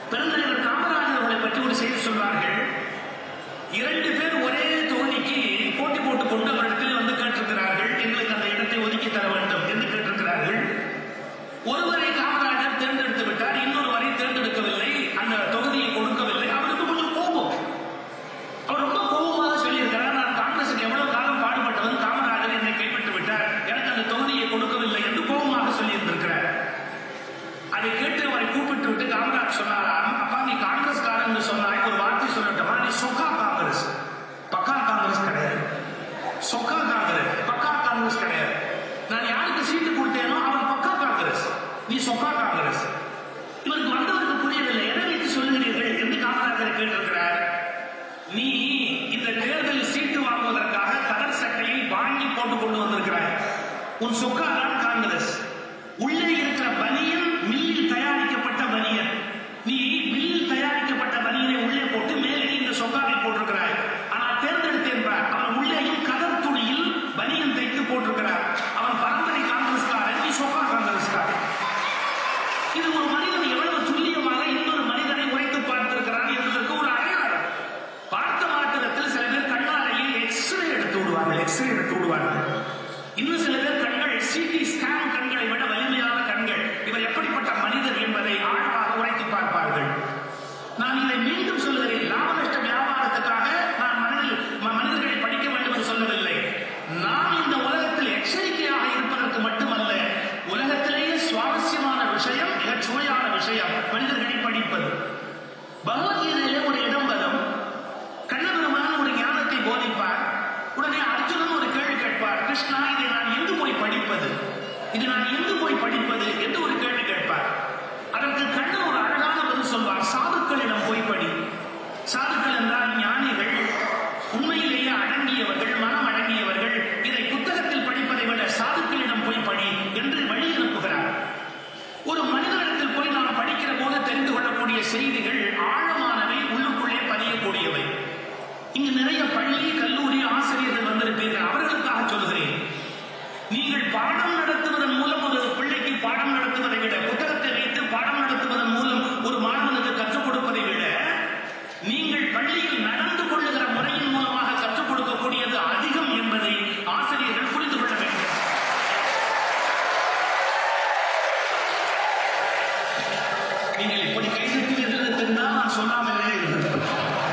பெருந்தலைவர் காமராஜர் அவர்களை பற்றி ஒரு செய்தி சொல்வார்கள் இரண்டு பேர் ஒரே தொகுதிக்கு போட்டி போட்டுக் கொண்டு அவரிடத்தில் வந்து கேட்டிருக்கிறார்கள் எங்களுக்கு அந்த இடத்தை ஒதுக்கி தர வேண்டும் என்று கேட்டிருக்கிறார்கள் ஒருவரை காமராஜர் தேர்ந்தெடுத்து விட்டார் இன்னொருவரை தேர்ந்தெடுக்கவில்லை அந்த தொகுதியை கொடுக்கவில்லை அவருக்கு கொஞ்சம் கோபம் அவர் ரொம்ப கோபமாக சொல்லியிருக்கிறார் நான் காங்கிரசுக்கு எவ்வளவு காலம் பாடுபட்டவன் காமராஜர் என்னை கைப்பற்றி விட்டார் எனக்கு அந்த தொகுதியை கொடுக்கவில்லை என்று கோபமாக சொல்லியிருந்திருக்கிறார் அதை கேட்டு அவரை கூப்பிட்டு விட்டு காமராஜ் சொன்னாராம் அப்பா நீ காங்கிரஸ்காரன் என்று சொன்னாய் ஒரு வார்த்தை சொல்லட்டுமா நீ சொக்கா காங்கிரஸ் பக்கா காங்கிரஸ் கிடையாது சொக்கா காங்கிரஸ் பக்கா காங்கிரஸ் கிடையாது நான் யாருக்கு சீட்டு கொடுத்தேனோ அவன் பக்கா காங்கிரஸ் நீ சொக்கா காங்கிரஸ் இவருக்கு வந்தவருக்கு புரியவில்லை எதை வைத்து சொல்லுகிறீர்கள் என்று காமராஜரை கேட்டிருக்கிறார் நீ இந்த தேர்தல் சீட்டு வாங்குவதற்காக கதர் சட்டையை வாங்கி போட்டுக் கொண்டு வந்திருக்கிறாய் உன் சொக்கா தான் காங்கிரஸ் உள்ளே இருக்கிற பனியன் மில்லில் தயாரிக்கப்பட்ட பனியன் நீ மில்லில் தயாரிக்கப்பட்ட பனியனை உள்ளே போட்டு மேலே இந்த சொக்காவை போட்டிருக்கிறாய் ஆனால் தேர்ந்தெடுத்தேன் பார். அவன் உள்ளேயும் கதர் துணியில் பனியன் தைத்து போட்டிருக்கிறார் அவன் பரம்பரை காங்கிரஸ்காரன் நீ சொக்கா காங்கிரஸ்காரன் இது ஒரு மனிதன் எவ்வளவு துல்லியமாக இன்னொரு மனிதனை உரைத்து பார்த்திருக்கிறான் என்பதற்கு ஒரு அடையாளம் பார்த்த மாத்திரத்தில் சில பேர் கண்ணாலேயே எக்ஸ்ரே எடுத்து விடுவார்கள் எக்ஸ்ரே எடுத்து விடுவார்கள் இன்னும் சில பேர் கண்கள் சிடி ஸ்கேன் கண்களை விட வலிமையான கண்கள் இவர் எப்படிப்பட்ட மனிதர் என்பதை ஆழமாக உரைத்து பார்ப்பார்கள் நான் இதை மீண்டும் சொல்லுகிறேன் லாப நஷ்ட வியாபாரத்துக்காக நான் மனதில் ம- மனிதர்களை படிக்க வேண்டும் என்று சொல்லவில்லை நாம் இந்த உலகத்தில் எச்சரிக்கையாக இருப்பதற்கு மட்டுமல்ல உலகத்திலேயே சுவாரஸ்யமான விஷயம் மிகச் சுவையான விஷயம் மனிதர்களை படிப்பது பகவத்கீதையிலே ஒரு இடம் வரும் கண்ணபெருமான் ஒரு ஞானத்தை போதிப்பார் உடனே அர்ஜுனன் ஒரு கேள்வி கேட்பார் கிருஷ்ணா இதை நான் எங்கு போய் படிப்பது இது நான் எங்கு போய் படிப்பது என்று ஒரு கேள்வி கேட்பார் அதற்கு கண்ணன் ஒரு அழகான பதில் சொல்வார் சாதுக்களிடம் போய் படி சாதுக்கள் என்றால் ஞானிகள் உண்மையிலேயே அடங்கியவர்கள் மனம் அடங்கியவர்கள் இதை புத்தகத்தில் படிப்பதை விட சாதுக்களிடம் போய் படி என்று வழி அனுப்புகிறார் ஒரு மனிதனிடத்தில் போய் நாம் படிக்கிற போது தெரிந்து கொள்ளக்கூடிய செய்திகள் ஆழமானவை உள்ளுக்குள்ளே பதியக்கூடியவை இங்கு நிறைய பள்ளி கல்லூரி ஆசிரியர்கள் வந்திருப்பீர்கள் அவர்களுக்காக சொல்கிறேன் நீங்கள் பாடம் நடத்துவதன் மூலம் ஒரு பிள்ளைக்கு பாடம் நடத்துவதை விட புத்தகத்தை வைத்து பாடம் நடத்துவதன் மூலம் ஒரு மாணவனுக்கு கற்றுக் கொடுப்பதை விட நீங்கள் பள்ளியில் நடந்து கொள்ளுகிற முறையின் மூலமாக கற்றுக் கொடுக்கக்கூடியது அதிகம் என்பதை ஆசிரியர்கள் புரிந்து கொள்ள வேண்டும் நீங்கள் இப்படி கைதட்டுவீர்கள் என்று தெரிந்தால் நான் சொல்லாமலே இருந்திருப்பேன்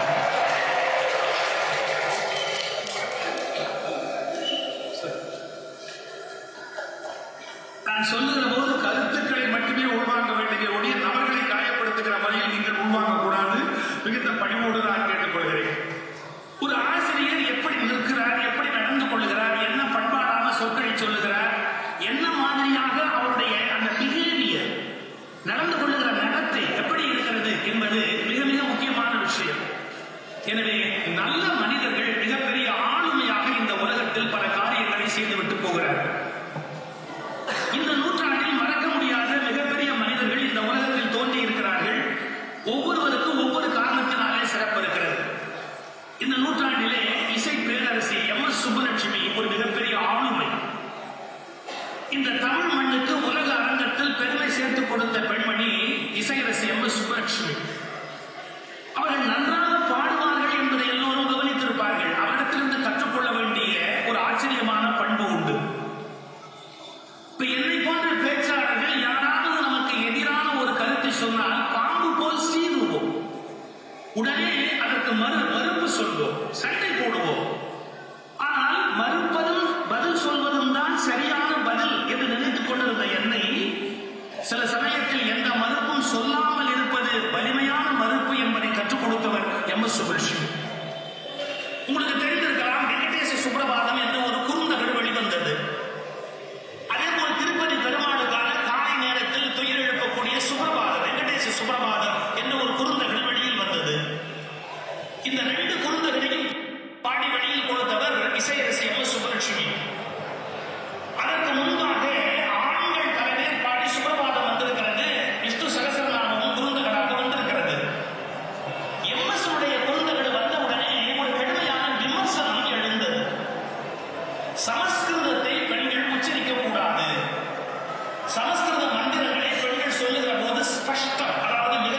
நான் சொல்லுகிற போது கருத்துக்களை மட்டுமே உள்வாங்க வேண்டிய ஒழிய நபர்களை காயப்படுத்துகிற வழியில் நீங்கள் உள்வாங்க கூடாது மிகுந்த பணிவோடு நான் கேட்டுக்கொள்கிறேன் ஒரு ஆசிரியர் எப்படி நிற்கிறார் எப்படி நடந்து கொள்கிறார் என்ன பண்பாடான சொற்களை சொல்லுகிறார் என்ன மாதிரியாக அவருடைய அந்த பிஹேவியர் நடந்து கொள்ளுகிற நடத்தை எப்படி இருக்கிறது என்பது மிக மிக முக்கியமான விஷயம் எனவே நல்ல மனிதர்கள் மிகப்பெரிய ஆளுமையாக இந்த உலகத்தில் பல காரியங்களை செய்துவிட்டு போகிறார்கள் இந்த நூற்றாண்டில் மறக்க முடியாத மிகப்பெரிய மனிதர்கள் இந்த உலகத்தில் தோன்றி இருக்கிறார்கள் ஒவ்வொருவருக்கும் ஒவ்வொரு காரணத்தினாலே சிறப்பு இருக்கிறது இந்த நூற்றாண்டிலே இசை பேரரசி எம் எஸ் சுப்புலட்சுமி ஒரு மிகப்பெரிய ஆளுமை இந்த தமிழ் மண்ணுக்கு உலக அரங்கத்தில் பெருமை சேர்த்துக் கொடுத்த பெண்மணி இசையரசி எம் எஸ் சுப்புலட்சுமி அவர்கள் நன்றாக பாடுவார்கள் என்பதை எல்லோரும் கவனித்திருப்பார்கள் அவரிடத்திலிருந்து கற்றுக்கொள்ள வேண்டிய ஒரு ஆச்சரியமான பண்பு உண்டு இப்ப என்னை போன்ற பேச்சாளர்கள் யாராவது நமக்கு எதிரான ஒரு கருத்தை சொன்னால் பாம்பு போல் சீருவோம் உடனே அதற்கு மறு மறுப்பு சொல்வோம் சண்டை போடுவோம் ஆனால் மறுப்பதும் பதில் சொல்வதும் தான் சரியான பதில் என்று நினைத்துக் கொண்டிருந்த என்னை சில சமயத்தில் எந்த மறுப்பும் சொல்லாமல் இருப்பது வலிமையான மறுப்பு என்பதை கற்றுக் கொடுத்தவர் எம் எஸ் சுபலட்சுமி உங்களுக்கு தெரிந்திருக்கலாம் வெங்கடேச சுப்ரபாதம் என்ற ஒரு குறுந்தகடு வெளிவந்தது அதே போல் திருப்பதி பெருமாளுக்கான காலை நேரத்தில் துயர் எழுப்பக்கூடிய சுப்ரபாதம் வெங்கடேச சுப்ரபாதம் என்ற ஒரு குறுந்தகடு வெளியில் வந்தது இந்த ரெண்டு குறுந்தகடையும் பாடி வெளியில் கொடுத்தவர் இசையரசி எம் எஸ் சுப்பலட்சுமி அதற்கு முன்பாக ஆண்கள் பல பேர் பாடி சுப்ரபாதம் வந்திருக்கிறது விஷ்ணு சகசரநாமமும் குறுந்தகடாக வந்திருக்கிறது எம் எஸ் உடைய குறுந்தகடு வந்தவுடனே ஒரு கடுமையான விமர்சனம் எழுந்தது சமஸ்கிருதத்தை பெண்கள் உச்சரிக்க கூடாது சமஸ்கிருத மந்திரங்களை பெண்கள் சொல்லுகிற போது ஸ்பஷ்டம் அதாவது மிக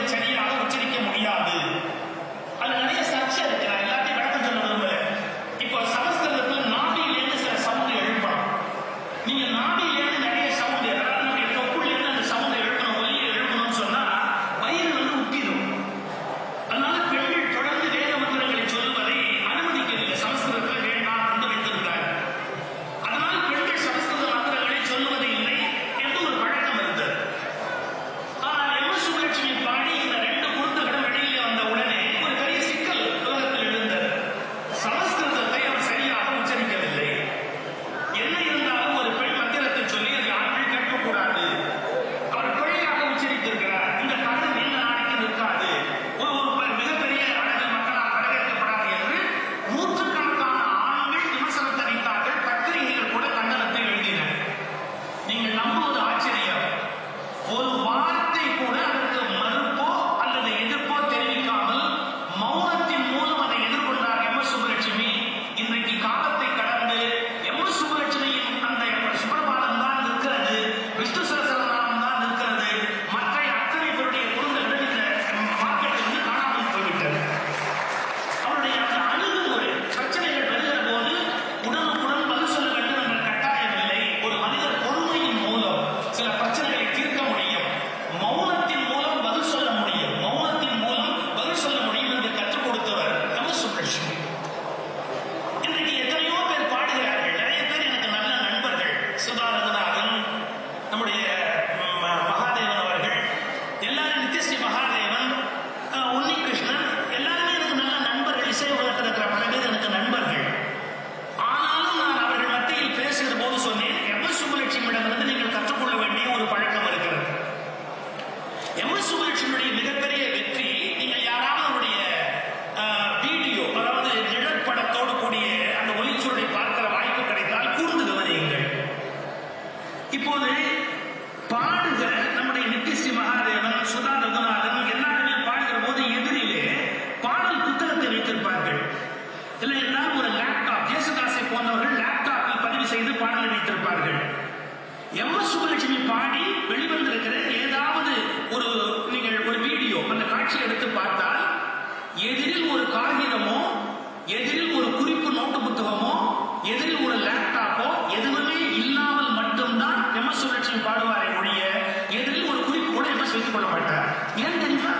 அவர்களுடைய மிகப்பெரிய வெற்றி நீங்கள் யாராவது அவருடைய வீடியோ அதாவது நிழற்படத்தோடு கூடிய அந்த ஒளிச்சுருளை பார்க்கிற வாய்ப்பு கிடைத்தால் கூர்ந்து கவனியுங்கள் இப்போது பாடுகிற நம்முடைய நித்திஸ்ரீ மகாதேவன் சுதா ரகுநாதன் எல்லாருமே பாடுகிற போது எதிரிலே பாடல் புத்தகத்தை வைத்திருப்பார்கள் இல்லை என்றால் ஒரு லேப்டாப் ஜேசுதாசை போன்றவர்கள் லேப்டாப்பில் பதிவு செய்து பாடலை வைத்திருப்பார்கள் எம் எஸ் சுப்புலட்சுமி பாடி வெளிவந்திருக்கிற ஏதாவது ஒரு நீங்கள் ஒரு வீடியோ அந்த காட்சி எடுத்து பார்த்தால் எதிரில் ஒரு காகிதமோ எதிரில் ஒரு குறிப்பு நோட்டு புத்தகமோ எதிரில் ஒரு லேப்டாப்போ எதுவுமே இல்லாமல் மட்டும்தான் எம் எஸ் சுப்புலட்சுமி பாடுவாரே ஒழிய எதிரில் ஒரு குறிப்பு கூட எம் எஸ் வைத்துக் கொள்ள மாட்டார் ஏன் தெரியுமா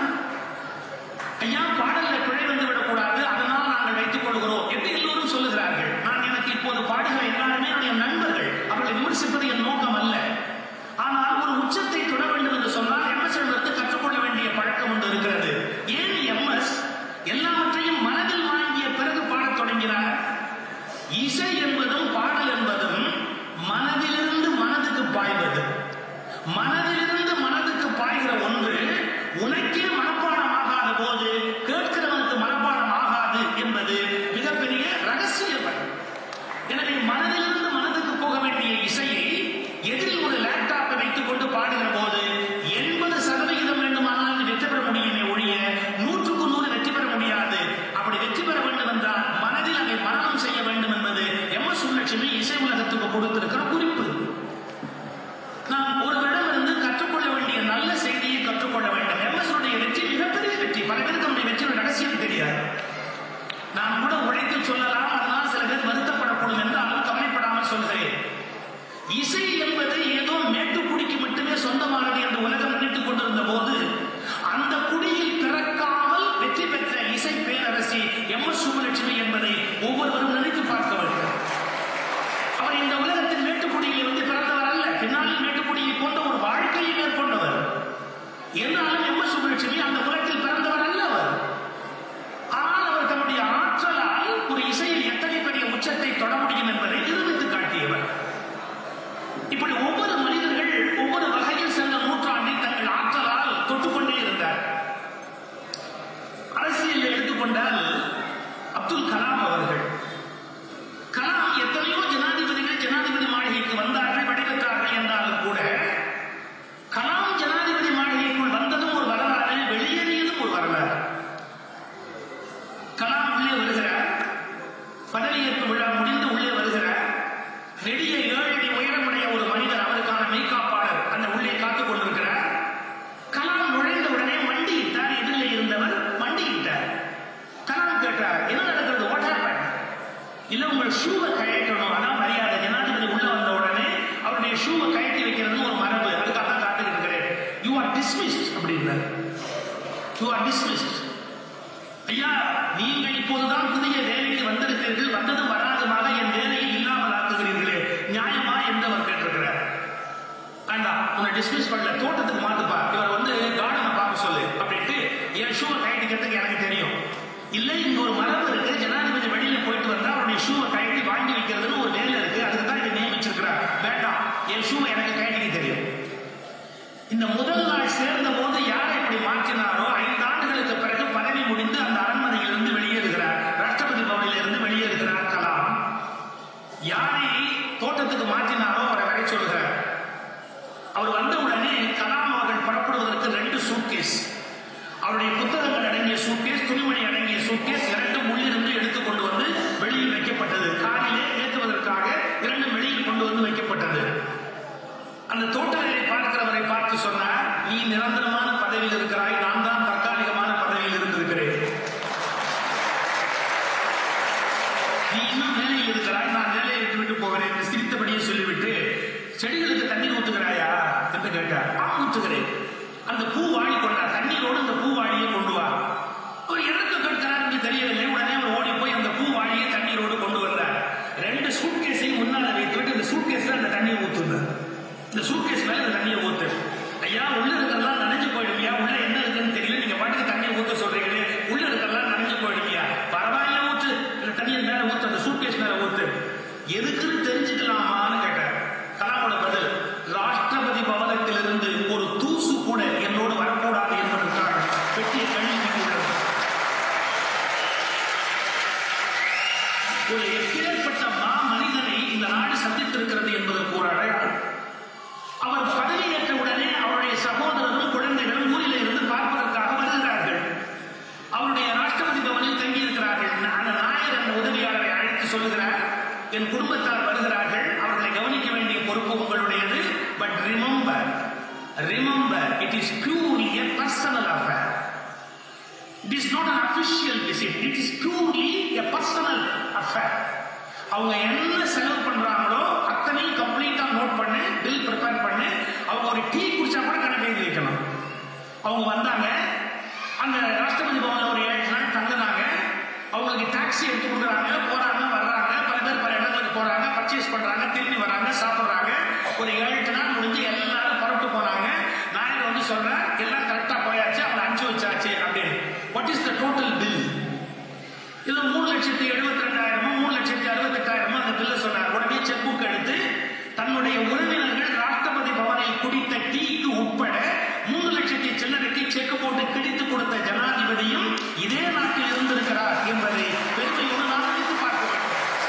ஐயா பாடல்ல பிழை வந்து விடக்கூடாது அதனால் நாங்கள் வைத்துக் கொள்கிறோம் என்று எல்லோரும் சொல்லுகிறார்கள் நான் எனக்கு இப்போது பாடுகிற எல்லாருமே என்னுடைய நண்பர்கள் அவர்களை விமர்சிப்பது என் நோக்கம் அல்ல ஆனால் ஒரு உச்சத்தை தொட வேண்டும் என்று சொன்னால் எம்எஸ் என்பதற்கு கற்றுக்கொள்ள வேண்டிய பழக்கம் ஒன்று இருக்கிறது ஏன் எம்எஸ் எல்லாவற்றையும் மனதில் வாங்கிய பிறகு பாடத் தொடங்கினார் இசை என்பதும் பாடல் என்பதும் மனதிலிருந்து மனதுக்கு பாய்வது மனதிலிருந்து மனதுக்கு பாய்கிற ஒன்று உனக்கே மனப்பாடம் ஆகாத போது கேட்கிறவனுக்கு மனப்பாடம் ஆகாது என்பது மிகப்பெரிய ரகசியம் எனவே மனதிலிருந்து மனதுக்கு போக வேண்டிய இசையை எதிரில் ஒரு லேப்டாப்பை வைத்துக் கொண்டு பாடுகிற போது எண்பது சதவிகிதம் வேண்டுமானால் வெற்றி பெற முடியுமே ஒழிய நூற்றுக்கு நூறு வெற்றி பெற முடியாது அப்படி வெற்றி பெற வேண்டும் என்றால் மனதில் அதை மரணம் செய்ய வேண்டும் என்பது எம் எஸ் சுல்லட்சுமி இசை உலகத்துக்கு கொடுத்திருக்கிற குறிப்பு நாம் ஒருவரிடமிருந்து கற்றுக்கொள்ள வேண்டிய நல்ல செய்தியை கற்றுக்கொள்ள வேண்டும் எம்எஸ் உடைய வெற்றி மிகப்பெரிய வெற்றி பல பேருக்கு நம்முடைய வெற்றியோட ரகசியம் தெரியாது நான் கூட உழைத்து சொல்லலாம் அதனால் சில பேர் வருத்தப்படக்கூடும் என்றால் கவலைப்படாமல் சொல்கிறேன் இசை என்பது ஏதோ மேட்டுக்குடிக்கு மட்டுமே சொந்தமானது என்று உலகம் நினைத்துக் கொண்டிருந்த போது அந்த குடியில் பிறக்காமல் வெற்றி பெற்ற இசை பேரரசி எம் எஸ் சுப்புலட்சுமி என்பதை ஒவ்வொருவரும் நினைத்து பார்க்க வேண்டும் அவர் இந்த உலகத்தின் மேட்டுக்குடியில் இருந்து பிறந்தவர் அல்ல பின்னாளில் மேட்டுக்குடியை போன்ற ஒரு வாழ்க்கையை மேற்கொண்டவர் என்றாலும் எம் எஸ் சுப்புலட்சுமி அந்த உலகத்தில் பிறந்தவர் அல்ல அவர் ஆனால் அவர் தன்னுடைய ஆற்றலால் ஒரு இசையில் எத்தனை பெரிய உச்சத்தை தொட முடியும் என்பதை நிரூபித்து காட்டியவர் இப்படி ஒவ்வொரு மனிதர்கள் ஒவ்வொரு வகையில் சென்ற நூற்றாண்டில் தங்கள் ஆற்றலால் தொட்டுக்கொண்டே இருந்தார் அரசியல் எடுத்துக்கொண்டால் அப்துல் கலாம் அவர்கள் கலாம் எத்தனையோ ஜனாதிபதிகள் ஜனாதிபதி மாளிகைக்கு வந்தார்கள் விடைபெற்றார்கள் என்றாலும் கூட கலாம் ஜனாதிபதி மாளிகைக்குள் வந்ததும் ஒரு வரலாறு வெளியேறியதும் ஒரு வரலாறு கலாம் உள்ளே வருகிறார் பதவியேற்பு விழா முடிந்து உள்ளே வருகிறார் நெடிய ஏழு அடி உயரமுடைய ஒரு மனிதர் அவருக்கான மெய்காப்பாளர் அந்த உள்ளே காத்துக் கொண்டிருக்கிறார் கலாம் நுழைந்த உடனே மண்டியிட்டார் எதிரில் இருந்தவர் மண்டியிட்டார் கலாம் கேட்டார் என்ன நடக்கிறது வாட் ஹேப்பன் இல்ல உங்கள் ஷூவை கயற்றணும் அதான் மரியாதை ஜனாதிபதி உள்ள வந்த உடனே அவருடைய ஷூவை கயற்றி வைக்கிறது ஒரு மரபு அதுக்காக தான் காத்துக்கிட்டு இருக்கிறேன் யூ ஆர் டிஸ்மிஸ்ட் அப்படின்னார் யூ ஆர் டிஸ்மிஸ்ட் ஐயா நீங்கள் இப்போதுதான் புதிய வேலைக்கு வந்திருக்கிறீர்கள் வந்ததும் வராதுமாக என் வேலையை இல்லாமல் ஆக்குகிறீர்களே நியாயமா என்று அவர் கேட்டிருக்கிறார் வேண்டாம் உன்னை டிஸ்மிஸ் பண்ணல தோட்டத்துக்கு மாத்துப்பா இவர் வந்து கார்டனை பார்க்க சொல்லு அப்படின்ட்டு என் ஷூவை கழட்டிக்கிறதுக்கு எனக்கு தெரியும் இல்ல இங்க ஒரு மரபு இருக்கு ஜனாதிபதி வெளியில போயிட்டு வந்தா அவருடைய ஷூவை கழட்டி வாங்கி வைக்கிறதுன்னு ஒரு வேலை இருக்கு அதுக்கு தான் இதை நியமிச்சிருக்கிறார் வேண்டாம் என் ஷூவை எனக்கு கழட்டிக்க தெரியும் இந்த முதல் நாள் சேர்ந்த போது யாரை இப்படி மாற்றினாரோ ஐந்து ஆண்டுகளுக்கு பிறகு பதவி முடிந்து அந்த அரண்மனையிலிருந்து வெளியேறுகிறார் ராஷ்டிரபதி பவனில் இருந்து வெளியேறுகிறார் கலாம் யாரை தோட்டத்துக்கு மாற்றினாரோ அவரை வரை சொல்கிறார் அவர் வந்த உடனே கலாம் அவர்கள் புறப்படுவதற்கு ரெண்டு சூட்கேஸ் அவருடைய புத்தகங்கள் அடங்கிய சூட்கேஸ் துணிமணி அடங்கிய சூட்கேஸ் இரண்டும் உள்ளிருந்து எடுத்துக் கொண்டு வந்து வெளியில் வைக்கப்பட்டது காரிலே ஏற்றுவதற்காக இரண்டும் வெளியில் கொண்டு வந்து வைக்கப்பட்டது அந்த தோட்ட வேலை பார்க்கிறவரை பார்த்து சொன்னார் நீ நிரந்தரமான பதவியில் இருக்கிறாய் நான் தான் தற்காலிகமான பதவியில் இருந்திருக்கிறேன் நீ இன்னும் வேலையில் இருக்கிறாய் நான் வேலையை விட்டு விட்டு போகிறேன் என்று சிரித்தபடியே சொல்லிவிட்டு செடிகளுக்கு தண்ணீர் ஊத்துகிறாயா என்று கேட்டார் ஆம் ஊத்துகிறேன் அந்த பூ வாழி கொண்டார் தண்ணீரோடு அந்த பூ வாழியை கொண்டு வா அவர் எதற்கு கேட்கிறார் என்று தெரியவில்லை உடனே அவர் ஓடி போய் அந்த பூ வாழியை தண்ணீரோடு கொண்டு வந்தார் ரெண்டு சூட்கேஸையும் முன்னால் வைத்துவிட்டு இந்த சூட்கேஸ்ல அந்த தண்ணியை ஊத்துனார் இந்த சூட்கேஸ் மேல இந்த தண்ணியை ஊத்து ஐயா உள்ள இருக்கிறதெல்லாம் நனைஞ்சு போயிடுவியா உள்ள என்ன இருக்குன்னு தெரியல நீங்க பாட்டுக்கு தண்ணியை ஊத்த சொல்றீங்களே உள்ள இருக்கிறதெல்லாம் நனைஞ்சு போயிடுவியா பரவாயில்ல ஊத்து இந்த தண்ணியை மேல ஊத்து அந்த சூட்கேஸ் மேல ஊத்து எதுக்குன்னு தெரிஞ்சுக்கலாமான்னு கேட்டார் கலாமோட பதில் ராஷ்டிரபதி பவனத்திலிருந்து ஒரு தூசு கூட என்னோடு வரக்கூடாது என்பதற்காக remember it is purely a personal affair it is not an official visit it is purely a personal affair அவங்க என்ன செலவு பண்றாங்களோ அத்தனையும் கம்ப்ளீட்டா நோட் பண்ணு பில் ப்ரிப்பேர் பண்ணு அவங்க ஒரு டீ குடிச்சா கூட கணக்கு எழுதி வைக்கணும் அவங்க வந்தாங்க அந்த ராஷ்டிரபதி பவன்ல ஒரு ஏழு நாள் தங்குனாங்க அவங்களுக்கு டாக்ஸி எடுத்து கொடுக்குறாங்க போறாங்க வர்றாங்க பல பேர் பல இடங்களுக்கு போறாங்க பர்ச்சேஸ் பண்றாங்க திரும்பி வராங்க சாப்பிடுறாங்க ஒரு ஏழு எட்டு நாள் முடிஞ்சு எல்லாரும் புறப்பட்டு போனாங்க நாயர் வந்து சொல்றேன் எல்லாம் கரெக்டா போயாச்சு அவங்களை அனுப்பிச்சு வச்சாச்சு அப்படின்னு what is the total bill இது மூணு லட்சத்தி எழுபத்தி ரெண்டாயிரமோ மூணு லட்சத்தி அறுபத்தி எட்டாயிரமோ அந்த பில்ல சொன்னார் உடனே செக் புக் எடுத்து தன்னுடைய உறவினர்கள் ராஷ்டிரபதி பவனில் குடித்த டீக்கு உட்பட மூணு லட்சத்தி சில்லறைக்கு செக் போட்டு கிழித்து கொடுத்த ஜனாதிபதியும் இதே நாட்டில் இருந்திருக்கிறார் என்பதை பெருமையோடு நாம் நினைத்து பார்க்க வேண்டும்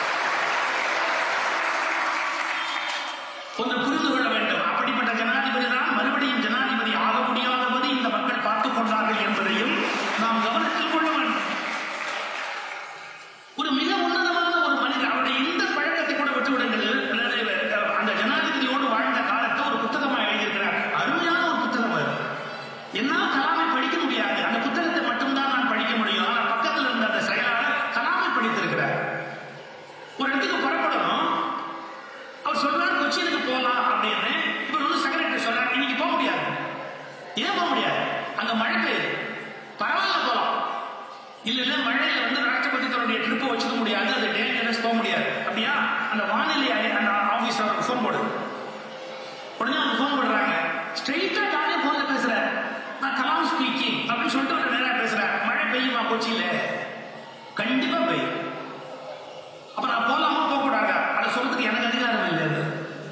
ஒன்று புரிந்து கொள்ள வேண்டும் அப்படிப்பட்ட ஜனாதிபதி தான் மறுபடியும் ஜனாதிபதி ஆக முடியாதபடி இந்த மக்கள் பார்த்துக் கொண்டார்கள் என்பதையும் நாம் கவனத்தில் கொள்ள வேண்டும் ஒரு மிக உன்னதமான ஒரு மனிதர் அவருடைய இந்த பழக்கத்தை கூட விட்டு விடுங்கள் அதாவது, அந்த ஜனாதிபதியோடு வாழ்ந்த காலத்தை ஒரு புத்தகமா எழுதியிருக்கிறார் அருமையான ஒரு புத்தகம் அது என்னால் கலாமை படிக்க முடியாது அந்த புத்தகத்தை மட்டும்தான் நான் படிக்க முடியும் ஆனால் பக்கத்தில் இருந்த அந்த செயலாளர் கலாமை படித்திருக்கிறார் ஒரு இடத்துக்கு புறப்படணும் அவர் சொல்றார் கொச்சினுக்கு போகலாம் அப்படின்னு இவர் வந்து செக்ரட்டரி சொல்றார் இன்னைக்கு போக முடியாது ஏன் போக முடியாது அங்க மழை பெய்யுது பரவாயில்ல போலாம் இல்ல இல்ல மழையில வந்து ராஷ்டிரபதி தன்னுடைய ட்ரிப்பை வச்சுக்க முடியாது அது டேஞ்சரஸ் போக முடியாது அப்படியா அந்த வானிலை ஆய- அந்த ஆபீஸ் அவருக்கு ஃபோன் போடு உடனே அவங்க ஃபோன் பண்றாங்க ஸ்ட்ரெயிட்டா தானே போன்ல பேசுறாரு நான் கலாம் ஸ்பீக்கிங் அப்படின்னு சொல்லிட்டு ஒரு நேரா பேசுறேன் மழை பெய்யுமா கொச்சியில கண்டிப்பா பெய்யும் அப்ப நான் போலாமா போக கூடாதா அதை சொல்றதுக்கு எனக்கு அதிகாரம் இல்லை அது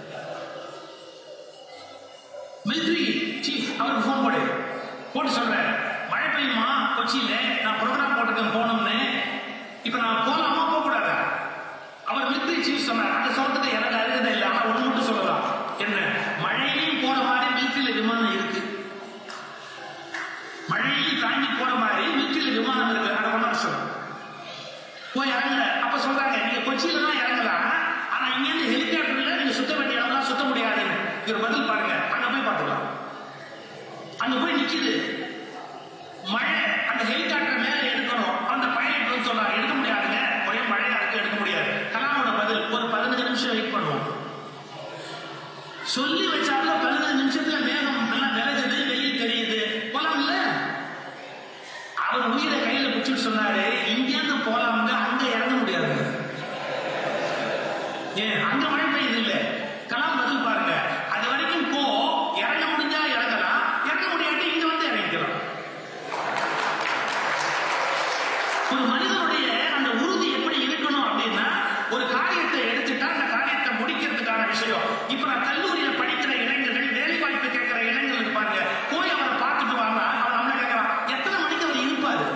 மிலிட்ரி சீஃப் அவருக்கு ஃபோன் போடு போட்டு சொல்றேன் மழை பெய்யுமா கொச்சியில நான் ப்ரோக்ராம் போட்டிருக்கேன் போகணும்னு இப்ப நான் போலாமா போக கூடாதா அவர் மிலிட்ரி சீஃப் சொன்னார் அதை சொல்றதுக்கு எனக்கு அருகதை இல்லை ஆனா ஒண்ணு மட்டும் சொல்லலாம் என்ன மழையிலையும் போற மாதிரி மிலிட்ரியில விமானம் இருக்கு மழையிலையும் தாண்டி போற மாதிரி மிலிட்ரியில விமானம் இருக்கு அதை ஒண்ணு சொல்லுங்க போய் இறங்கல அப்ப சொல்றாங்க நீங்க கொச்சியில தான் இறங்கலாம் ஆனா இங்க இருந்து ஹெலிகாப்டர்ல நீங்க சுத்த வேண்டிய இடம்லாம் சுத்த முடியாதுன்னு இவர் பதில் பாருங்க அங்க போய் பார்த்துக்கலாம் அங்க போய் நிக்குது மழை அந்த ஹெலிகாப்டர் மேல எடுக்கணும் அந்த பைலட் வந்து சொல்றாரு எடுக்க முடியாதுங்க ஒரே மழையா இருக்கு எடுக்க முடியாது கலாமோட பதில் ஒரு பதினஞ்சு நிமிஷம் வெயிட் பண்ணுவோம் சொல்லி வச்சாலும் பதினஞ்சு நிமிஷத்துல மேகம் எல்லாம் விலகுது வெயில் தெரியுது போலாம்ல அவர் உயிரை கையில பிடிச்சிட்டு சொன்னாரு இங்கேருந்து போலாம்ங்க அங்க இறங்க முடியாது ஏன் அங்க மழை பெய்யுது இல்ல கலாம் பதில் பாருங்க அது வரைக்கும் போ இறங்க முடிஞ்சா இறங்கலாம் இறங்க முடியாட்டி இங்க வந்து இறங்கிக்கலாம் ஒரு மனிதனுடைய அந்த உறுதி எப்படி இருக்கணும் அப்படின்னா ஒரு காரியத்தை எடுத்துட்டா அந்த காரியத்தை முடிக்கிறதுக்கான விஷயம் இப்ப நான் கல்லூரியில படிக்கிற இளைஞர்கள் வேலை வாய்ப்பு கேட்கிற இளைஞர்களுக்கு பாருங்க போய் அவரை பார்த்துட்டு வாங்க அவன் நம்மள கேட்கறான் எத்தனை மணிக்கு அவர் இருப்பாரு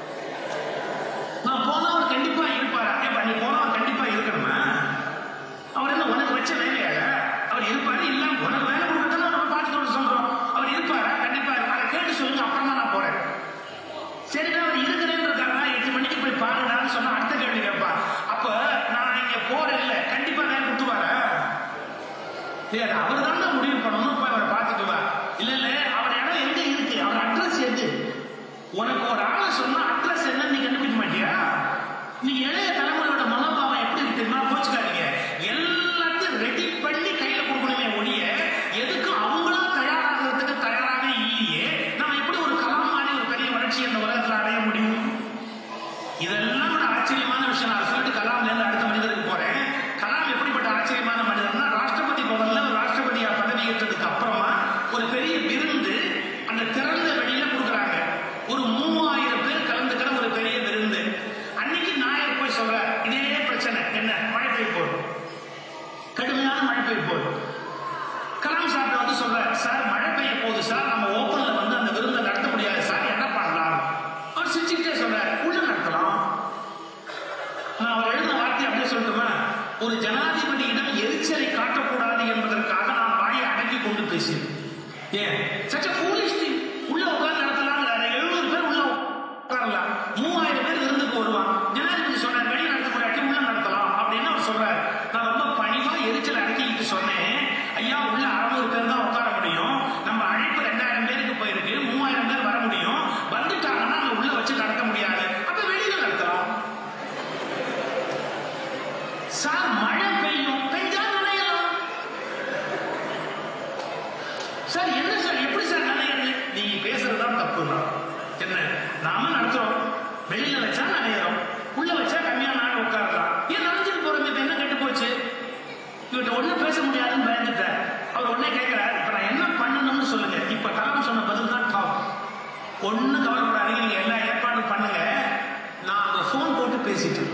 நான் போனா அவர் கண்டிப்பா இருப்பாரா ஏப்பா நீ போனா அவர் கண்டிப்பா இருக்கணுமா அவர் என்ன உனக்கு வச்ச வேலையாக அவர் இருப்பாரு இல்ல உனக்கு வேலை கொடுக்கறதால நம்ம பார்த்துட்டு சொல்றோம் அவர் இருப்பாரா கண்டிப்பா இருப்பாரு. அதை கேட்டு சொல்லுங்க அப்புறம் தான் நான் போறேன் சரிடா அவர் இருக்கிறேன்னு இருக்காரா எட்டு மணிக்கு போய் பாருடான்னு சொன்னா அடுத்த கேள்வி கேட்பா அப்ப நான் இங்க போறேன் இல்ல கண்டிப்பா வேலை கொடுத்துவாரா இல்ல அவர் தான் முடிவு பண்ணணும் போய் அவரை பார்த்துட்டு வா இல்ல இல்ல அவர் இடம் எங்க இருக்கு அவர் அட்ரஸ் எது உனக்கு ஒரு ஆளை சொன்னா அட்ரஸ் என்னன்னு நீ கண்டுபிடிக்க மாட்டியா நீ இளைய தலைமுறையோட மனோபாவம் எப்படி இருக்கு தெரியுமா போச்சுக்காதீங்க எல்லாத்தையும் ரெடி பண்ணி கையில கொடுக்கணுமே ஒழிய எதுக்கும் அவங்களா தயாராகிறதுக்கு தயாராகவே இல்லையே நம்ம எப்படி ஒரு கலாம் மாதிரி ஒரு பெரிய வளர்ச்சி இந்த உலகத்துல அடைய முடியும் இதெல்லாம் ஒரு ஆச்சரியமான விஷயம் நான் சொல்லிட்டு கலாம்ல இருந்து அடுத்த மனிதருக்கு போறேன் கலாம் எப்படிப்பட்ட ஆச்சரியமான மனிதர்னா ராஷ்டிரபதி பவன்ல ஒரு ராஷ்டிரபதியா பதவி ஏற்றதுக்கு அப்புறமா ஒரு பெரிய விருந்து அந்த திறந்த வெளியில கொடுக்குறாங்க ஒரு மூவாயிரம் பேர் கலந்துக்கிற ஒரு பெரிய விருந்து அன்னைக்கு நாயர் போய் சொல்ற இதே பிரச்சனை என்ன மழை பெய்ய போகுது கடுமையான மழை பெய்ய போகுது கலாம் சார் வந்து சொல்ற சார் மழை பெய்ய போகுது சார் நம்ம ஓப்பன்ல வந்து அந்த விருந்தை நடத்த முடியாது சார் என்ன பண்ணலாம் அவர் சிரிச்சுக்கிட்டே சொல்றாரு உள்ள நடத்தலாம் நான் அவர் எழுதின வார்த்தை அப்படியே சொல்லட்டுமா ஒரு ஜனாதிபதியிடம் எரிச்சலை காட்டக்கூடாது என்பதற்காக நான் வாயை அடக்கி கொண்டு பேசினேன் ஏன் சச்ச ஃபூலிஷ் திங் உள்ள உட்கார்ந்து நடத்தலாம் எழுநூறு பேர் உள்ள உட்காரலாம் மூவாயிரம் பேர் விருந்துக்கு வருவான் ஜனாதிபதி சொன்னார் வெளியே நடத்த முடியாட்டி உள்ள நடத்தலாம் அப்படின்னு அவர் சொல்றாரு நான் ரொம்ப பணிவா எரிச்சல் அடக்கிக்கிட்டு சொன்னேன் ஐயா உள்ள அறுநூறு பேர் தான் உட்கார முடியும் நம்ம ஒன்றும் கவலைப்படாதீங்க நீங்க எல்லா ஏற்பாடும் பண்ணுங்க நான் அங்க ஃபோன் போட்டு பேசிட்டு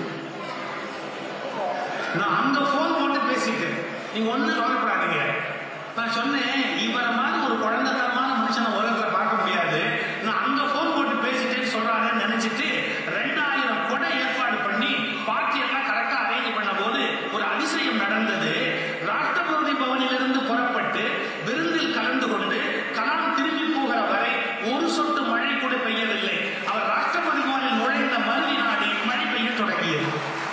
நான் அங்க ஃபோன் போட்டு பேசிட்டு நீங்க ஒன்றும் கவலைப்படாதீங்க நான் சொன்னேன் இவரை மாதிரி ஒரு குழந்தைத்தனமான மனுஷனை உலகத்துல பார்க்க முடியாது நான் அங்க ஃபோன் போட்டு பேசிட்டேன்னு சொல்றாங்கன்னு நினைச்சிட்டு ரெண்டாயிரம் கொடை ஏற்பாடு பண்ணி பார்ட்டி எல்லாம் கரெக்டா அரேஞ்ச் பண்ண போது ஒரு அதிசயம் நடந்தது ராஷ்டிரபதி பவனிலிருந்து புறப்பட்டு விருந்தில் கலந்து கொண்டு கலாம் திரும்பி போகிற வரை ஒரு சொட்டு மழை கூட பெய்யவில்லை அவர் ராஷ்டிரபதி பவனில் நுழைந்த மறுவி நாடி மழை பெய்ய தொடங்கியது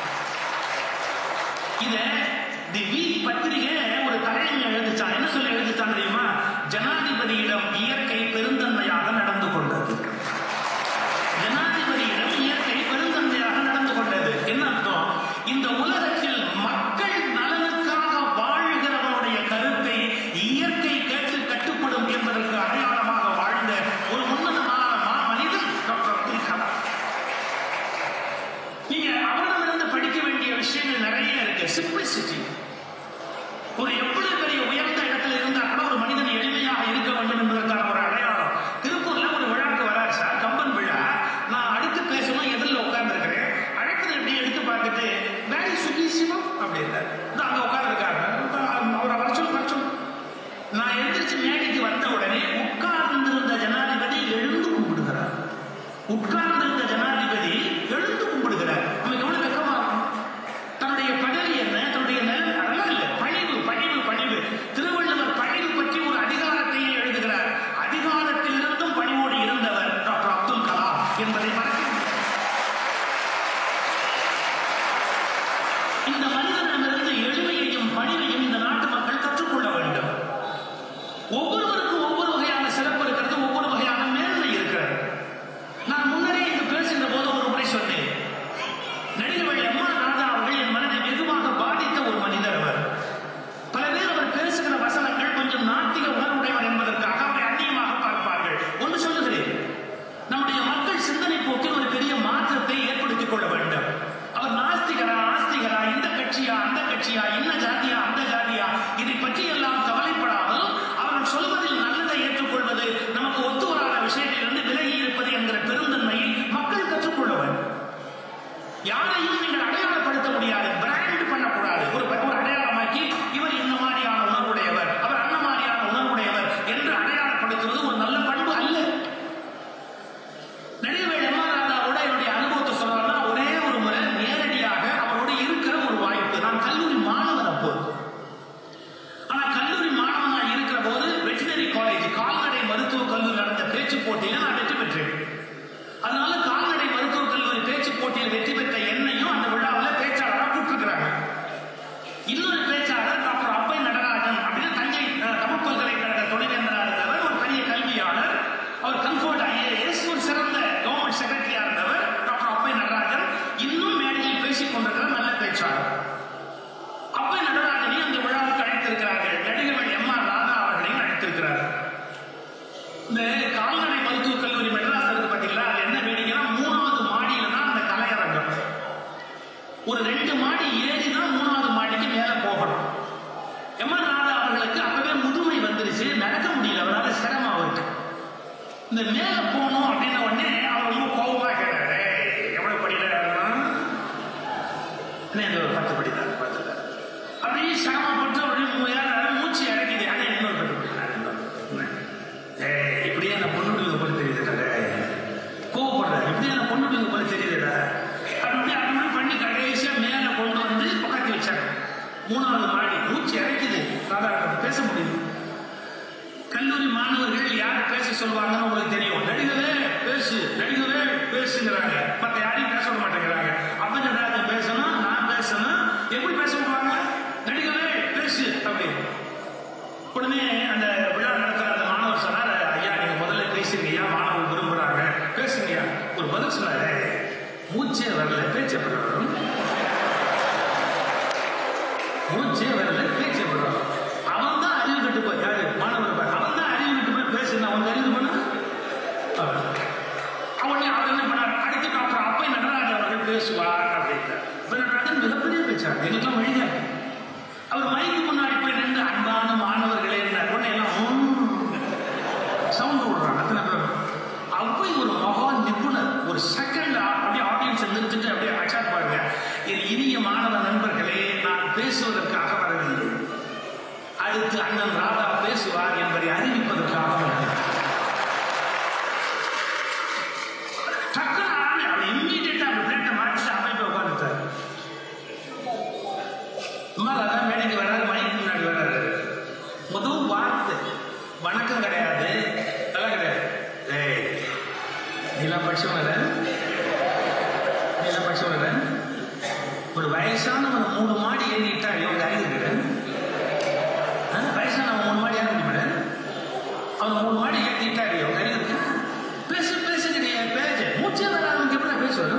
இத தி வீக் பத்திரிகை ஒரு தலையங்க எழுதிச்சான் என்ன சொல்லி எழுதிச்சான் தெரியுமா ஜனாதிபதியிடம் இயற்கை பெருந்தன்மையாக நடந்து கொண்டது ஜனாதிபதியிடம் இயற்கை பெருந்தன்மையாக நடந்து கொண்டது என்ன அர்த்தம் இந்த உலகத்தில் மக்கள் நலனுக்காக வாழ்கிறவனுடைய கருத்தை இயற்கை கேட்டு கட்டுப்படும் என்பதற்கு அடையாளமாக வாழ்ந்த ஒரு உன்னதமான மா மனிதன் டாக்டர் அப்துல் கலாம் நீங்க அவரிடமிருந்து படிக்க வேண்டிய விஷயங்கள் நிறைய இருக்கு சிம்பிளிசிட்டி ஒரு எவ்வளவு பெரிய உயர்ந்த இடத்துல இருந்தா கூட ஒரு மனிதன் எளிமையாக இருக்க வேண்டும் என்பதற்கான ஒரு அடையாளம் திருப்பூர்ல ஒரு விழாக்கு வராரு சார் கம்பன் விழா நான் அடுத்து பேசணும் எதிரில் உட்கார்ந்துருக்கிறேன் அழைப்பது எப்படி எடுத்து பார்த்துட்டு வேலை சுகி சிவம் அப்படின்னாரு நான் அங்க உட்கார்ந்துருக்காரு அவரை வர சொல்லு வர சொல்லு நான் எந்திரிச்சு மேடைக்கு வந்த உடனே உட்கார்ந்திருந்த ஜனாதிபதி எழுந்து கும்பிடுகிறார் உட்கார்ந்திருந்த ஜனாதிபதி எழுந்து கும்பிடுகிறார் நமக்கு எவ்வளவு வெக்கமா இருக்கும் தன்னுடைய பதவி என்ன தன்னுடைய நிலம் அதெல்லாம் இல்லை பணிவு பணிவு பணிவு திருவள்ளுவர் பணிவு பற்றி ஒரு அதிகாரத்தையே எழுதுகிறார் அதிகாரத்திலிருந்தும் பணிவோடு இருந்தவர் டாக்டர் அப்துல் கலாம் என்பதை மறக்க முடியாது. இந்த மனிதனிடமிருந்து எளிமையையும் பணிவையும் இந்த நாட்டு மக்கள் கற்றுக்கொள்ள வேண்டும் ஒவ்வொருவருக்கும் ஒவ்வொரு வகையான சிறப்பு இருக்கிறது ஒவ்வொரு வகையான மேன்மை இருக்கிறது நான் முன்னரே இங்கு பேசுகின்ற போது ஒரு முறை சொன்னேன் நடிகர்கள் எம் ஆர் ராதா அவர்கள் என் மனதை வெகுவாக பாதித்த ஒரு மனிதர் அவர் பல பேர் அவர் பேசுகிற வசனங்கள் கொஞ்சம் நாத்திக உணர்வுடையவர் என்பதற்காக அவரை அந்நியமாக பார்ப்பார்கள் ஒன்று சொல்லுகிறேன் நம்முடைய மக்கள் சிந்தனை போக்கில் ஒரு பெரிய மாற்றத்தை ஏற்படுத்திக் கொள்ள வேண்டும் அவர் நாஸ்திகரா ஆஸ்திகரா இந்த கட்சியா அந்த கட்சியா இன்ன ஜாதியா அந்த ஜாதியா இதை பற்றி எல்லாம் கவலைப்படாமல் அவர்கள் சொல்வதில் நல்லதை ஏற்றுக்கொள்வது நமக்கு ஒத்து வராத விஷயத்திலிருந்து விலகி இருப்பது என்கிற பெருந்தன்மையை மக்கள் கற்றுக்கொள்ள வேண்டும் யாரையும் நீங்கள் அடையாளப்படுத்த முடியாது பிராண்ட் பண்ணக்கூடாது ஒரு ஒரு அடையாளமாக்கி இவர் இந்த மாதிரியான உணர்வுடையவர் அவர் அந்த மாதிரியான உணர்வுடையவர் என்று அடையாளப்படுத்துவது ஒரு நல்ல பண்பு அல்ல நடிகர் எம் ஆர் ராதாவோட என்னுடைய அனுபவத்தை சொல்லணும்னா ஒரே ஒரு முறை நேரடியாக அவரோட இருக்கிற ஒரு வாய்ப்பு நான் கல்லூரி மாணவர் அப்போது ஆனா கல்லூரி மாணவனா இருக்கிற போது வெட்டினரி காலேஜ் கால்நடை மருத்துவக் கல்லூரி நடந்த பேச்சு போட்டியில நான் வெற்றி பெற்றேன் அதனால கால்நடை மருத்துவக் கல்லூரி பேச்சு போட்டியில் வெற்றி பெற்ற என்னையும் அந்த விழாவில் பேச்சாளராக கூப்பிட்டுருக்கிறாங்க இன்னொரு பேச்சாளர் டாக்டர் அப்பை நடராஜன் அப்படின்னு தஞ்சை அஹ், தமிழ் பல்கலைக்கழக துணைவேந்தராக இருந்தவர் ஒரு பெரிய கல்வியாளர் அவர் கம்ஃபோர்ட் ஐஏஎஸ் ஒரு சிறந்த கவர்மெண்ட் செக்ரட்டரியா இருந்தவர் டாக்டர் அப்பை நடராஜன் இன்னும் மேடையில் பேசிக் கொண்டிருக்கிற நல்ல பேச்சாளர் அப்பை நடராஜனை அந்த விழாவுக்கு அழைத்திருக்கிறார்கள் நடிகர்கள் எம் ஆர் ராதா அவர்களையும் அழைத்திருக்கிறார்கள் இந்த கால்நடை மருத்துவக் கல்லூரி மெட்ராஸ் இருக்கு பாத்தீங்களா அது என்ன வேடிக்கைன்னா மூணாவது மாடியில தான் அந்த கலையரங்கம் ஒரு ரெண்டு மாடி ஏறி தான் மூணாவது மாடிக்கு மேல போகணும் எம் ஆர் ராதா அவர்களுக்கு அப்பவே முதுமை வந்துருச்சு நடக்க முடியல அவரால் சிரமம் அவருக்கு இந்த மேல போகணும் அப்படின்ன உடனே அவர் ரொம்ப கோபமா கேட்டாரு "ஏய், எவ்வளவு படிக்கிறாருன்னா என்ன ஒரு பத்து படித்தார் பத்து அப்படியே சிரமப்பட்டு அப்படியே மூயாரு மூச்சு இறக்கிது ஆனால் இன்னொரு பத்து படிக்கிறார் ஏய், இப்படியே என்ன பொண்ணு பிள்ளைங்க போல தெரியுதுடா கோவப்படுற இப்படியே என்ன பொண்ணு பிள்ளைங்க போல தெரியுதுடா அப்படி அப்படி பண்ணி கடைசியா மேல கொண்டு வந்து உட்காந்து வச்சாங்க மூணாவது மாடி மூச்சு இறக்குது ராதா பேச முடியுது கல்லூரி மாணவர்கள் யார் பேச சொல்லுவாங்கன்னு உங்களுக்கு தெரியும் நடிகவே பேசு நடிகவே பேசுங்கிறாங்க மத்த யாரையும் பேச விட மாட்டேங்கிறாங்க அப்ப நடராஜன் பேசணும் நான் பேசணும் எப்படி பேச விடுவாங்க நடிகவே பேசு அப்படின்னு உடனே அந்த விழா நடத்துற அந்த மாணவர் சொன்னார் ஐயா நீங்க முதல்ல பேசுங்கய்யா மாணவர் விரும்புறாங்க பேசுங்கய்யா ஒரு பதில் சொன்னாரு மூச்சே வரல பேச்சு எப்படி வரும் மூச்சே வரல பேச்சு எப்படி வரும் அவன் தான் அறிவு கட்டு போய் யாரு மாணவர் பாரு. அவன் தான் அறிவு கட்டு போய் பேசுனா அவன் அறிவு பண்ண அவனே அவர் என்ன பண்ணார் அடுத்து டாக்டர் அப்பை நடராஜன் அவர்கள் பேசுவார் அப்படின்ட்டு இப்ப நடராஜன் மிகப்பெரிய பேச்சார் எங்களுக்கெல்லாம் வழியாக அவர் மைக்கு முன்னாடி போய் நின்று அன்பான மாணவர்களே என்ன உடனே எல்லாம் சவுண்ட் விடுறாங்க அத்தனை பேர் அவ்வை ஒரு மகா நிபுணர் ஒரு செகண்ட் அப்படியே ஆடியன்ஸ் நிறுத்திட்டு அப்படியே அச்சார் பாருங்க என் இனிய மாணவ நண்பர்களே நான் பேசுவதற்காக வரவில்லை அடுத்து அண்ணன் ராதா பேசுவார் என்பதை அறிவிப்பதற்காக வந்தேன் டக்குனு ஆளு அவர் இம்மீடியட்டா அந்த பிளேட்டை மாற்றிட்டு அமைப்பு உட்காந்துட்டார் சும்மா அதான் மேடைக்கு வராரு மைக்கு முன்னாடி வராரு முதல் வார்த்தை வணக்கம் கிடையாது அதெல்லாம் கிடையாது ஏய் நீலாம் படிச்சவனன் நீலாம் படிச்சவனன் ஒரு வயசானவன் மூணு மாடி ஏறிட்டா இவங்க அறிவுகிறேன் வயசானவன் மூணு மாடி ஏற முடியும் அவன் மூணு மாடி ஏற்றிட்டா இவங்க அறிவுகிறேன் பேசு பேசுகிறிய பேஜ மூச்சே வராதவங்க எப்படி பேசுவாரு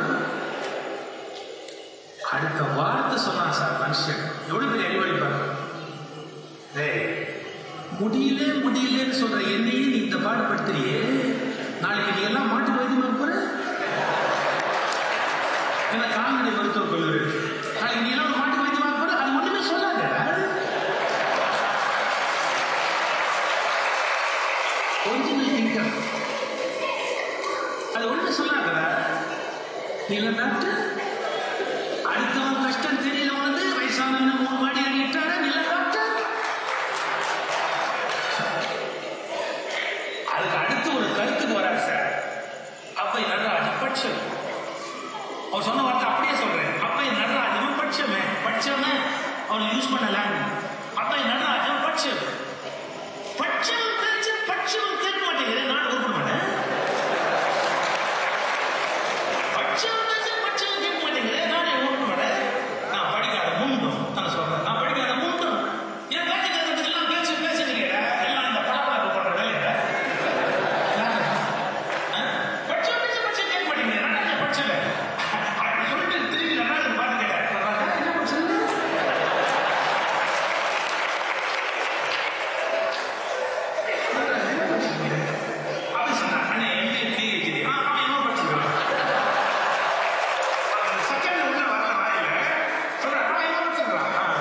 அடுத்த வார்த்தை சொன்னான் சார் மனுஷன் எவ்வளவு பெரிய அறிவாளி பாருங்க டேய் முடியல முடியலன்னு சொல்ற என்னையே நீ இந்த பாடுபடுத்துறியே நாளைக்கு நீ எல்லாம் மாட்டுக்கு வைத்தியமா போற என்ன கால்நடை மருத்துவ கல்லூரி நாளைக்கு நீ எல்லாம் மாட்டுக்கு வைத்தியமா போற அது ஒண்ணுமே சொல்லாத ஒரிஜினல் திங்கர் அது ஒண்ணுமே சொல்லாத நீ எல்லாம் டாக்டர் அடுத்தவன் கஷ்டம் தெரியல உனது வயசானவன் மூணு மாடி ஏறிட்டார நீ எல்லாம் டாக்டர் அதுக்கு அடுத்து ஒரு கருத்துக்கு வராரு சார் அப்பை நடராஜ் பட்சம் அவர் சொன்ன வார்த்தை அப்படியே சொல்றேன் அப்பை நடராஜ் இவன் பட்சமே பட்சமே அவன் யூஸ் பண்ண லாங்குவேஜ் அப்பை நடராஜ் இவன் பட்சம் பட்சம் தெரிஞ்ச பட்சம் கேட்க மாட்டேங்கிறேன் நான் ஒர்க் பண்ண மாட்டேன் பட்சம் தெரிஞ்ச பட்சம் கேட்க மாட்டேங்கிறேன் நானே ஒர்க் பண்ண மாட்டேன் நான் படிக்காத முண்டும் நான் சொல்றேன் நான் படிக்காத முண்டும் என் பேச்சு கேட்கறதுக்கு எல்லாம் பேச்சு பேசுறீங்க எல்லாம் இந்த படப்பாக்கு போடுற வேலையில பட்சம் பேச பட்சம் கேட்க மாட்டேங்க நடராஜ பட்சம் அப்படி சொல்லிட்டு திரும்பி நடராஜன் பார்த்து கேட்டேன் நடராஜா, என்ன பட்சம் அப்படி சொன்னான் அண்ணே எம்பிஏ பிஹெச்டி ஆ அவன் என்ன படிச்சிருக்கான் செகண்ட் உள்ள வர வாயில சொல்றேன் அவன் என்ன படிச்சிருக்கான்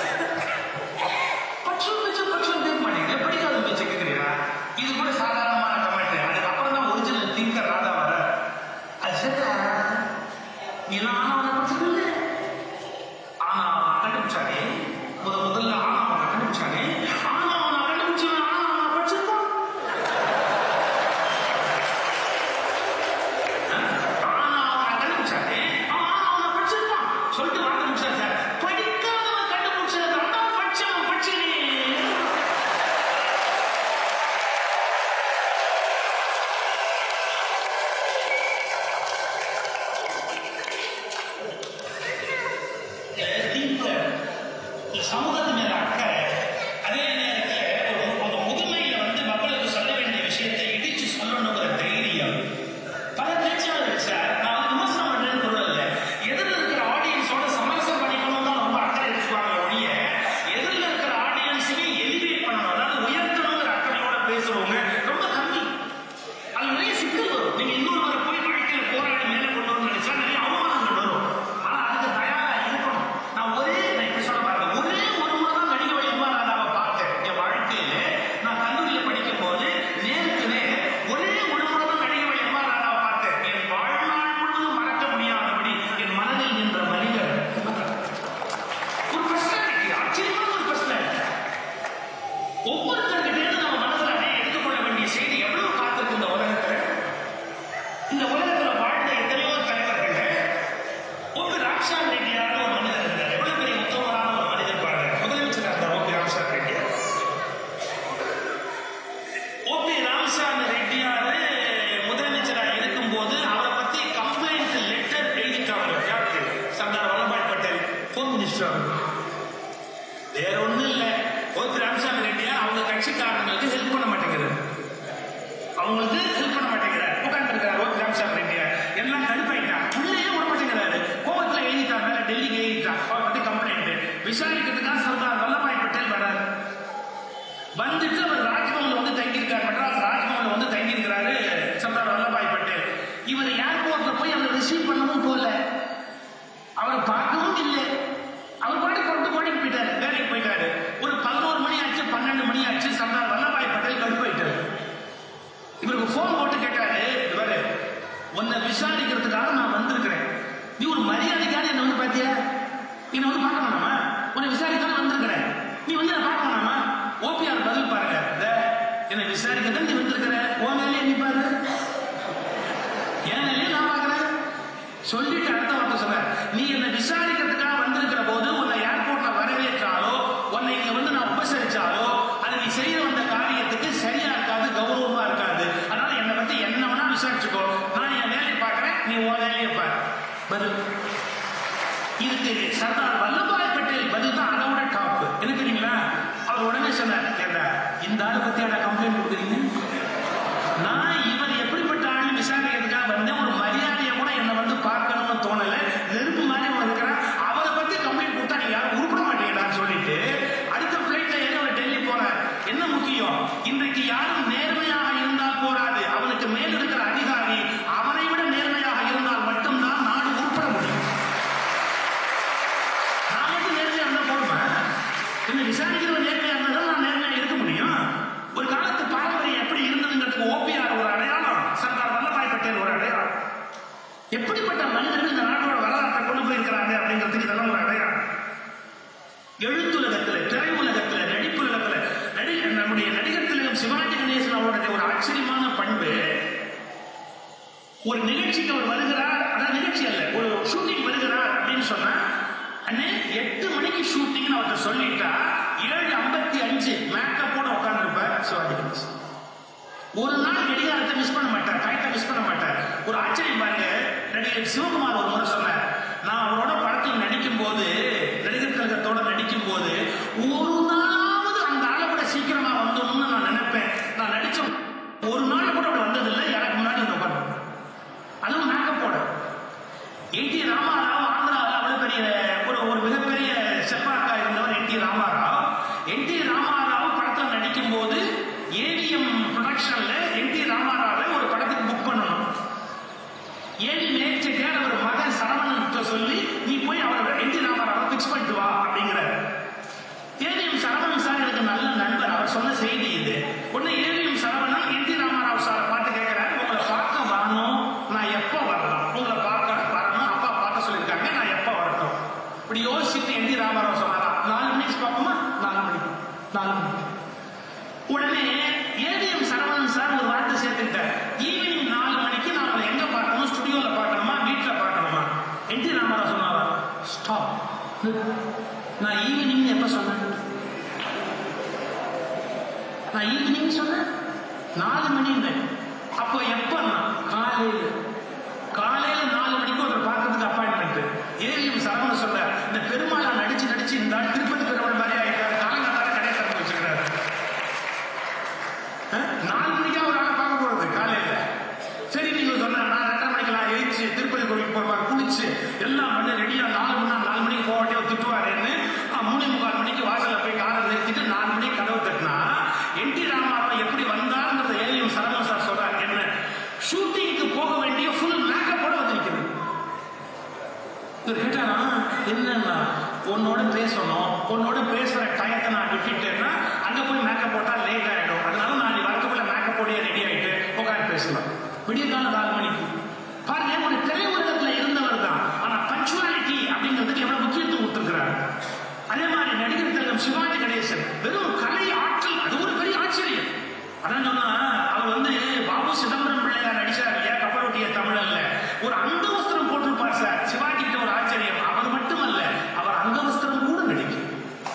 பட்சம் பேச்சு பட்சம் கேட்க மாட்டேங்க படிக்காத பேச்சு கேட்குறீங்களா இது கூட சாதாரணமான கமெண்ட் அதுக்கப்புறம் தான் ஒரிஜினல் திங்கர் ராதா வர அது சரியா நீ எல்லாம் ஆனவனை படிச்சிருக்கல ஆனா அவன் கண்டுபிடிச்சானே முத முதல்ல ஆனவனை கண்டுபிடிச்சானே ஆனவனை கண்டுபிடிச்சவன் ஆனவனை படிச்சிருப்பான் ஆனா அவனை கண்டுபிடிச்சானே அவன் ஆனவனை படிச்சிருப்பான் சொல்லிட்டு வார்த்தை முடிச்சாரு சார் படிக்காதவன் கண்டுபிடிச்சது அதான் படிச்சவன் படிச்சனே திங்கர் சமூகத்து மேல அக்கறை அதே நேரத்தில் ஒரு ஒரு முதுமையில வந்து மக்களுக்கு சொல்ல வேண்டிய விஷயத்தை இடிச்சு சொல்லணுங்கிற தைரியம் பல பேச்சாளர்கள் சார் நான் வந்து விமர்சனம் பண்றேன்னு சொல்லல எதிரில் இருக்கிற ஆடியன்ஸோட சமரசம் பண்ணிக்கணும் தான் ரொம்ப அக்கறை எடுத்துக்குவாங்க ஒழிய எதிரில் இருக்கிற ஆடியன்ஸையே எலிவேட் பண்ணணும் அதாவது உயர்த்தணுங்கிற அக்கறையோட பேசுறவங்க ரொம்ப கம்மி அது நிறைய சிக்கல் வரும் நீங்க இன்னொருவரை போய் வாழ்க்கையில போராடி மேல கொண்டு வரணும்னு நினைச்சா நிறைய அவமானங்கள் வரும் ஆனா அதுக்கு தயாரா இருக்கணும் நான் ஒரே நான் இப்படி சொல்ல பாருங்க ஒரே ஒரு முறை தான் நடிகை வழிமா நான் அவ பார்த்தேன் என் வாழ்க்கையில நான் கல்லூரியில படிக்கும் போது நேருக்கு நேர் ஒரே ஒரு முறை தான் நடிகை வழிமா நான் அவ பார்த்தேன் என் வாழ்நாள் முழுவதும் மறக்க முடியாதபடி என் மனதில் நின்ற மனிதர் ஒரு பர்சனாலிட்டி ஆச்சரியமான ஒரு பர்சனாலிட்டி ஒவ்வொருத்தர்கிட்ட நம்ம மனசுல அப்படியே எடுத்துக்கொள்ள வேண்டிய செய்தி எவ்வளவு காத்திருக்கு இந்த உலகத்துல இந்த உலகத்துல வாழ்ந்த எத்தனையோ தலைவர்கள் ஓபி ராம்சார் ரெட்டியார் ஒரு மனிதர் இருந்தார் எவ்வளவு பெரிய உத்தமரான ஒரு மனிதர் பாருங்க முதலமைச்சர் இருந்தார் ஓபி ராம்சார் ரெட்டியார் ஓபி ராமசாமி ரெட்டியார் முதலமைச்சராக இருக்கும்போது அவரை பத்தி கம்ப்ளைண்ட் லெட்டர் எழுதிட்டாங்க யாருக்கு சர்தார் வல்லபாய் பட்டேல் ஹோம் மினிஸ்டர் அவர் வேற ஒண்ணும் இல்ல ஓபி ராமசாமி ரெட்டியார் அவங்க கட்சிக்காரங்களுக்கு ஹெல்ப் பண்ண மாட்டேங்கிறார் அவங்களுக்கு ஹெல்ப் பண்ண மாட்டேங்கிறார் உட்கார்ந்துருக்காரு ஓபி ராமசாமி ரெட்டியார் எல்லாம் கடுப்பாயிட்டான் உள்ளேயே விட மாட்டேங்கிறாரு கோவத்துல எழுதிட்டா மேல டெல்லிக்கு எழுதிட்டா அவர் பத்தி கம்ப்ளைண்ட் விசாரிக்கிறதுக்காக சர்தார் வல்லபாய் பட்டேல் வராரு வந்துட்டு அவர் ராஜ்பவன்ல வந்து தங்கியிருக்காரு மெட்ராஸ் ராஜ்பவன்ல வந்து தங்கியிருக்கிறாரு சர்தார் வல்லபாய் பட்டேல் இவர் ஏர்போர்ட்ல போய் அவரை ரிசீவ் பண்ணவும் போல அவரை பார்க்கவும் இல்லை அவர் பாட்டு கொண்டு ஓடிட்டு போயிட்டாரு வேலைக்கு போயிட்டாரு ஒரு பதினோரு மணி ஆச்சு பன்னெண்டு மணி ஆச்சு சர்தார் வல்லபாய் பட்டேல் கடுப்பாயிட்டாரு இவருக்கு ஃபோன் விசாரிக்கிறதுக்காக நான் வந்திருக்கிறேன் நீ ஒரு மரியாதைக்காக என்ன வந்து பாத்தியா என்ன வந்து பார்க்க வேணாமா உன்னை விசாரிக்க வந்திருக்கிறேன் நீ வந்து என்ன பார்க்க வேணாமா ஓபிஆர் பதில் பாருங்க இந்த, என்னை விசாரிக்க தான் நீ வந்திருக்கிற உன் மேலே நீ பாரு என் நிலையை நான் பார்க்கிறேன் சொல்லிட்டு அடுத்த வார்த்தை சொல்ற நீ என்னை விசாரிக்கிறதுக்காக வந்திருக்கிற போது உன்னை ஏர்போர்ட்ல வரவேற்றாலோ உன்னை இங்க வந்து நான் உபசரிச்சாலோ அது நீ செய்ய வந்த காரியத்துக்கு சரியா இருக்காது கௌரவமா இருக்காது அதனால என்னை பத்தி என்ன வேணா விசாரிச்சுக்கோ நான் என் வேலையை பார்க்கிறேன் நீ உன் வேலையை பாரு பதில் இதுக்கு சர்தார் வல்லபாய் பட்டேல் பதில் தான் அதை விட டாப் என்ன தெரியுங்களா அவர் உடனே சொன்னார் ஏண்டா இந்த ஆளை பத்தியான கம்ப்ளைண்ட் கொடுக்குறீங்க நான் இவர் எப்படிப்பட்ட ஆள் விசாரிக்கிறதுக்காக வந்தேன் ஒரு மரியாதையை கூட என்னை வந்து பார்க்கணும்னு தோணல நெருப்பு மாதிரி அவன் இருக்கிறான் அவரை பத்தி கம்ப்ளைண்ட் கொடுத்தா நீங்க யாரும் உருப்பட மாட்டீங்கடான்னு சொல்லிட்டு அடுத்த பிளைட்ல ஏறி அவர் டெல்லி போறார் என்ன முக்கியம் இன்றைக்கு யாரும் நேர்மையாக இருந்தால் போராது அவனுக்கு மேல் இருக்கிற அதிகாரி அவனை விட நேர்மையாக இருந்தால் மட்டும்தான் நாடு உருப்பட முடியும் நான் மட்டும் நேர்மையா இருந்தா போடுமா என்ன விசாரிக்கிறவன் நேர்மையா இருந்தா தான் நான் நேர்மையா இருக்க முடியும் ஒரு காலத்து பாரம்பரியம் எப்படி இருந்ததுங்கிறதுக்கு ஓபிஆர் ஒரு அடையாளம் சர்தார் வல்லபாய் பட்டேல் ஒரு அடையாளம் எப்படிப்பட்ட மனிதர்கள் இந்த நாட்டோட வரலாற்றை கொண்டு போயிருக்கிறாங்க அப்படிங்கிறதுக்கு இதெல்லாம் ஒரு அடையாளம் எழுத்துலகத்துல திரையுலகத்துல நடிப்புலகத்துல நடிகர் நம்முடைய நடிகர் திலகம் சிவாஜி கணேசன் அவருடைய ஒரு ஆச்சரியமான பண்பு ஒரு நிகழ்ச்சிக்கு அவர் வருகிறார் அதான் நிகழ்ச்சி அல்ல ஒரு ஷூட்டிங் வருகிறார் அப்படின்னு சொன்னா அண்ணே எட்டு மணிக்கு ஷூட்டிங்னு அவர்கிட்ட சொல்லிட்டா ஏழு ஐம்பத்தி அஞ்சு மேக்கப்போட உட்காந்துருப்பார் சிவாஜி கணேசன் ஒரு நாள் நடிகாரத்தை மிஸ் பண்ண மாட்டார் டைத்தை மிஸ் பண்ண மாட்டார் ஒரு ஆச்சரியம் பாருங்க நடிகர் சிவகுமார் ஒரு முறை சொன்னார் நான் அவரோட படத்தில் நடிக்கும் போது நடிகர் கழகத்தோட நடிக்கும் போது ஒரு நாளாவது அந்த ஆளை விட சீக்கிரமா வந்துடணும்னு நான் நினைப்பேன் நான் நடிச்ச ஒரு நாள் கூட அப்படி வந்ததில்லை எனக்கு முன்னாடி வந்து உட்காந்து அதுவும் மேக்கப் போட என் டி ராமாராவ் ஆந்திராவில் அவ்வளவு பெரிய ஒரு ஒரு மிகப்பெரிய செப்பாக்கா இருந்தவர் N T Rama Rao N T Rama Rao படத்தில் நடிக்கும் போது ஏவிஎம் ப்ரொடக்ஷன்ல என் டி ராமாராவை ஒரு படத்துக்கு புக் பண்ணணும் ஏவி மேய்ச்சிட்டார் அவர் மகன் சரவணன் சொல்லி நீ போய் அவர் என் டி ராமாராவை பிக்ஸ் பண்ணிட்டு வா அப்படிங்கிறார் ஏவிஎம் சரவணன் சார் எனக்கு நல்ல நண்பர் அவர் சொன்ன செய்தி இது உடனே AVM Saravanan N T Rama Rao சாரை பார்த்து கேட்கிறாரு உங்களை பார்க்க வரணும் நான் எப்போ வரலாம் உங்களை பார்க்க வரணும் அப்பா பார்க்க சொல்லியிருக்காங்க நான் எப்போ வரட்டும் இப்படி யோசிச்சுட்டு என் டி ராமாராவ் சொன்னாரா நாலு மணிக்கு பார்ப்போமா நாலு மணிக்கு நாலு மணிக்கு உடனே ஏவிஎம் சரவணன் சார் ஒரு வார்த்தை சேர்த்துக்கிட்டார் ஈவினிங் நாலு மணிக்கு நான் உங்களை எங்க பார்க்கணும் ஸ்டுடியோல பார்க்கணுமா வீட்டுல பார்க்கணுமா என் டி ராமாராவ் சொன்னாரா ஸ்டாப் நான் ஈவினிங் எப்ப சொன்னேன் நான் ஈவினிங் சொன்னேன் நாலு மணிங்க அப்போ எப்பன்னா காலையில் காலையில நாலு மணிக்கு ஒரு பார்க்கறதுக்கு அப்பாயின்மெண்ட் ஏவிஎம் சரவணன் சொல்ற இந்த பெருமாளா நடிச்சு நடிச்சு இந்த ஆள் திருப்பதி பெருமாள் மாதிரி ஆயிட்டாரு காலங்காத்தால கடை திறந்து வச்சிருக்காரு அஹ், நாலு மணிக்கா ஒரு ஆளை பார்க்க போறது காலையில சரி நீங்க சொன்ன நான் ரெண்டரை மணிக்கெல்லாம் எழுச்சி திருப்பதி கோவிலுக்கு போறப்பாங்க குளிச்சு எல்லாம் பண்ணி ரெடியா நாலு மணி நேரம் நாலு மணிக்கு போகட்டே திட்டுவாருன்னு அஹ், மூணே முக்கால் மணிக்கு வாசல்ல போய் காரை நிறுத்திட்டு நாலு மணிக்கு கதவு தட்டினா என் டி ராமாராவ் எப்படி வந்தாருங்கிறத ஏலியும் சரவணன் சார் சொல்றாரு என்ன ஷூட்டிங்க்கு போக வேண்டிய ஃபுல் மேக்கப்போட வந்திருக்கிறது இவர் கேட்டாரா என்னன்னா உன்னோட பேசணும் உன்னோட பேசுற டயத்தை நான் விட்டுட்டேன்னா அங்க போய் மேக்கப் போட்டா லேட் ஆயிடும் அதனால நான் நீ வரத்துக்குள்ள மேக்கப் போடியே ரெடி ஆயிட்டு உட்காந்து பேசலாம் விடிய காலம் நாலு மணிக்கு பாருங்க ஒரு திரையுலகத்துல இருந்தவர் தான் ஆனா பஞ்சுவாலிட்டி அப்படிங்கிறதுக்கு எவ்வளவு முக்கியத்துவம் கொடுத்திருக்கிறார் அதே மாதிரி நடிகர் திலகம் சிவாஜி கணேசன் வெறும் கலை ஆற்றல் அது ஒரு பெரிய ஆச்சரியம் அதான் சொன்னா அவர் வந்து பாபு சிதம்பரம் பிள்ளையார் நடிச்சார் இல்லையா கப்பலோட்டிய தமிழல்ல ஒரு அங்கவஸ்திரம் போட்டிருப்பார் சார் சிவாஜி கிட்ட ஒரு ஆச்சரியம் அவர் மட்டுமல்ல அவர் அங்கவஸ்திரம் கூட நடிக்கும்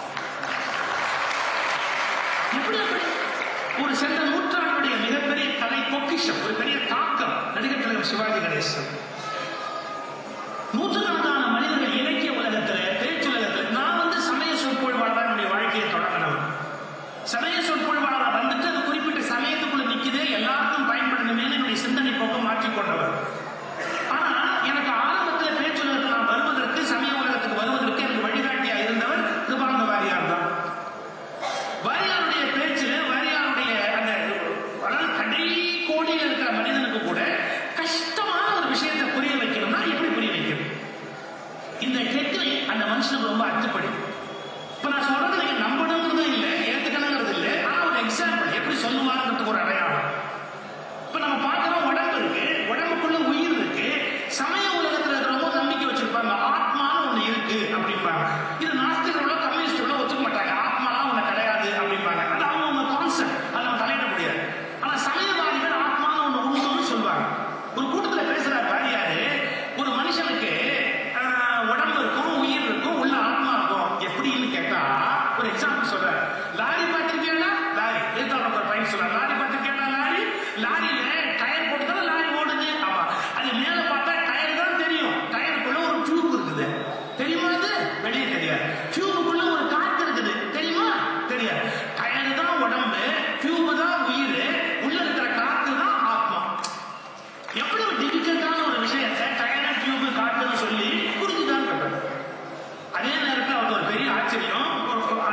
எப்படி அப்படி ஒரு சென்ற நூற்றாண்டுடைய மிகப்பெரிய கலை பொக்கிஷம் ஒரு பெரிய தாக்கம் நடிகர் திலகம் சிவாஜி கணேசன் நூற்றுக்கணக்கான மனிதர்கள் இலக்கிய உலகத்துல பேச்சுலகத்துல நான் வந்து சமய சொற்பொழிவாளர் என்னுடைய வாழ்க்கையை தொடங்கினவன் சமய சொற்பொழிவாளரா வந்துட்டு அது குறிப்பிட்ட சமயத்துக்குள்ள நிக்குது எல்லாருக்கும் பயன்படணுமேனு என்னுடைய சிந்தனை போக்கம் மாற்றிக்கொண்டவர் ஆனா எனக்கு ஆரம்பத்துல பேச்சுலகத்தில் நான் வருவதற்கு சமய உலகத்துக்கு வருவதற்கு எனக்கு வழிகாட்டியா இருந்தவர் கிருபானந்த வாரியார் தான் வாரியாருடைய பேச்சுல வாரியாருடைய அந்த அதாவது கடை கோடியில் இருக்கிற மனிதனுக்கு கூட கஷ்டமான ஒரு விஷயத்தை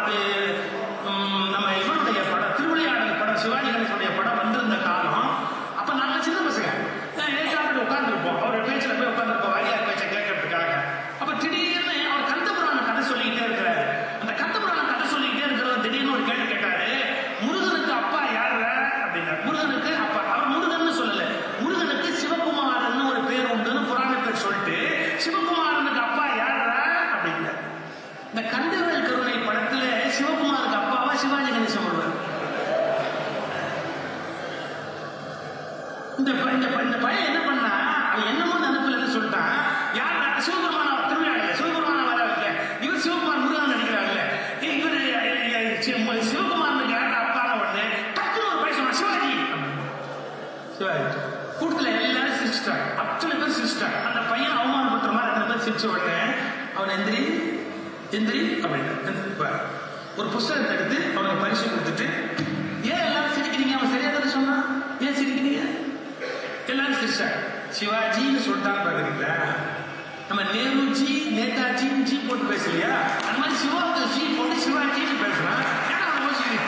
அது ம், நம்ம இவருடைய படம் திருவிளையாடல் படம் சிவாஜி கணேசனுடைய படம் வந்திருந்த காலம் அப்ப நாங்க சின்ன பசங்க ஏற்காடு உட்கார்ந்துருப்போம் அவர் பேச்சில் போய் உட்காந்துருப்போம் வாரியார் பேச்சை கேட்கறதுக்காக அப்ப திடீர்னு அவர் கந்தபுராண கதை சொல்லிக்கிட்டே இருக்கிறாரு அந்த கந்தபுராண கதை சொல்லிக்கிட்டே இருக்கிறவர் திடீர்னு ஒரு கேள்வி கேட்டாரு முருகனுக்கு அப்பா யாரு அப்படின்னாரு முருகனுக்கு அப்பா அவர் முருகன் சொல்லல முருகனுக்கு சிவகுமாரன் ஒரு பேர் உண்டுன்னு புராணத்தில் சொல்லிட்டு சிவகுமாரனுக்கு அப்பா யாரா அப்படின்னாரு இந்த கந்தவேல் கருணை படத்துல சிவகுமாருக்கு அப்பாவா சிவாஜி கணேசன் வருவார் இந்த ப- இந்த ப- இந்த பையன் என்ன பண்ணா அவன் என்னமோ நினைப்புல இருந்து சொல்லிட்டான் யார் சிவபெருமான திருவிழா சிவபெருமான வர வைக்க இவர் சிவகுமார் முருகன் நடிக்கிறாங்கல்ல இவர் சிவகுமாரனுக்கு யார் அப்பான உடனே டக்குனு ஒரு பையன் சொன்னான் சிவாஜி அப்படின்னு. சிவாஜி கூட்டத்துல எல்லாரும் சிரிச்சிட்டாங்க அத்தனை பேர் சிரிச்சிட்டாங்க அந்த பையன் அவமானப்படுற மாதிரி அத்தனை பேர் சிரிச்ச உடனே அவன் எந்திரி எந்திரி அப்படின்னு எந்திரிப்பா. ஒரு புஸ்தகத்தை எடுத்து அவனுக்கு பரிசு கொடுத்துட்டு ஏன் எல்லாரும் சிரிக்கிறீங்க அவன் சரியா தானே சொன்னான் ஏன் சிரிக்கிறீங்க எல்லாரும் சிரிச்சாங்க சிவாஜின்னு சொல்லிட்டான்னு பாக்குறீங்களா நம்ம நேருஜி நேதாஜின்னு ஜி போட்டு பேசலையா அந்த மாதிரி சிவாவுக்கு ஜி போட்டு சிவாஜின்னு பேசுறான் ஏன்னா அவன் யோசிக்கிறீங்க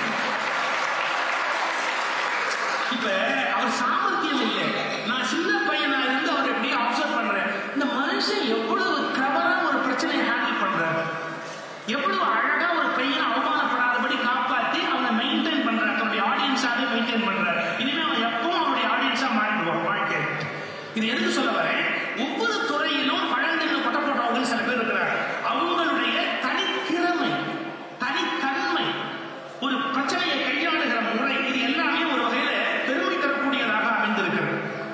இப்ப அவர் சாமர்த்தியம் இல்லை நான் சின்ன பையனா இருந்து அவர் எப்படியே அப்சர்வ் பண்றேன் இந்த மனுஷன் எவ்வளவு கிளவரா ஒரு பிரச்சனையை ஹேண்டில் பண்றாரு எவ்வளவு அழகா ஒரு பையனை அவமானப்படாதபடி காப்பாத்தி அவனை மெயின்டைன் பண்றாரு தன்னுடைய ஆடியன்ஸாவே மெயின்டைன் பண்றாரு இனிமே அவன் எப்பவும் அவனுடைய ஆடியன்ஸா மாறிடுவான் வாழ்க்கை இது எதுக்கு சொல்ல வரேன் ஒவ்வொரு துறையிலும் பழங்கள்ல கொட்ட போட்டவங்க சில பேர் இருக்கிறாங்க அவங்களுடைய தனித்திறமை தனித்தன்மை ஒரு பிரச்சனையை கையாளுகிற முறை இது எல்லாமே ஒரு வகையில பெருமை தரக்கூடியதாக அமைந்திருக்கிறது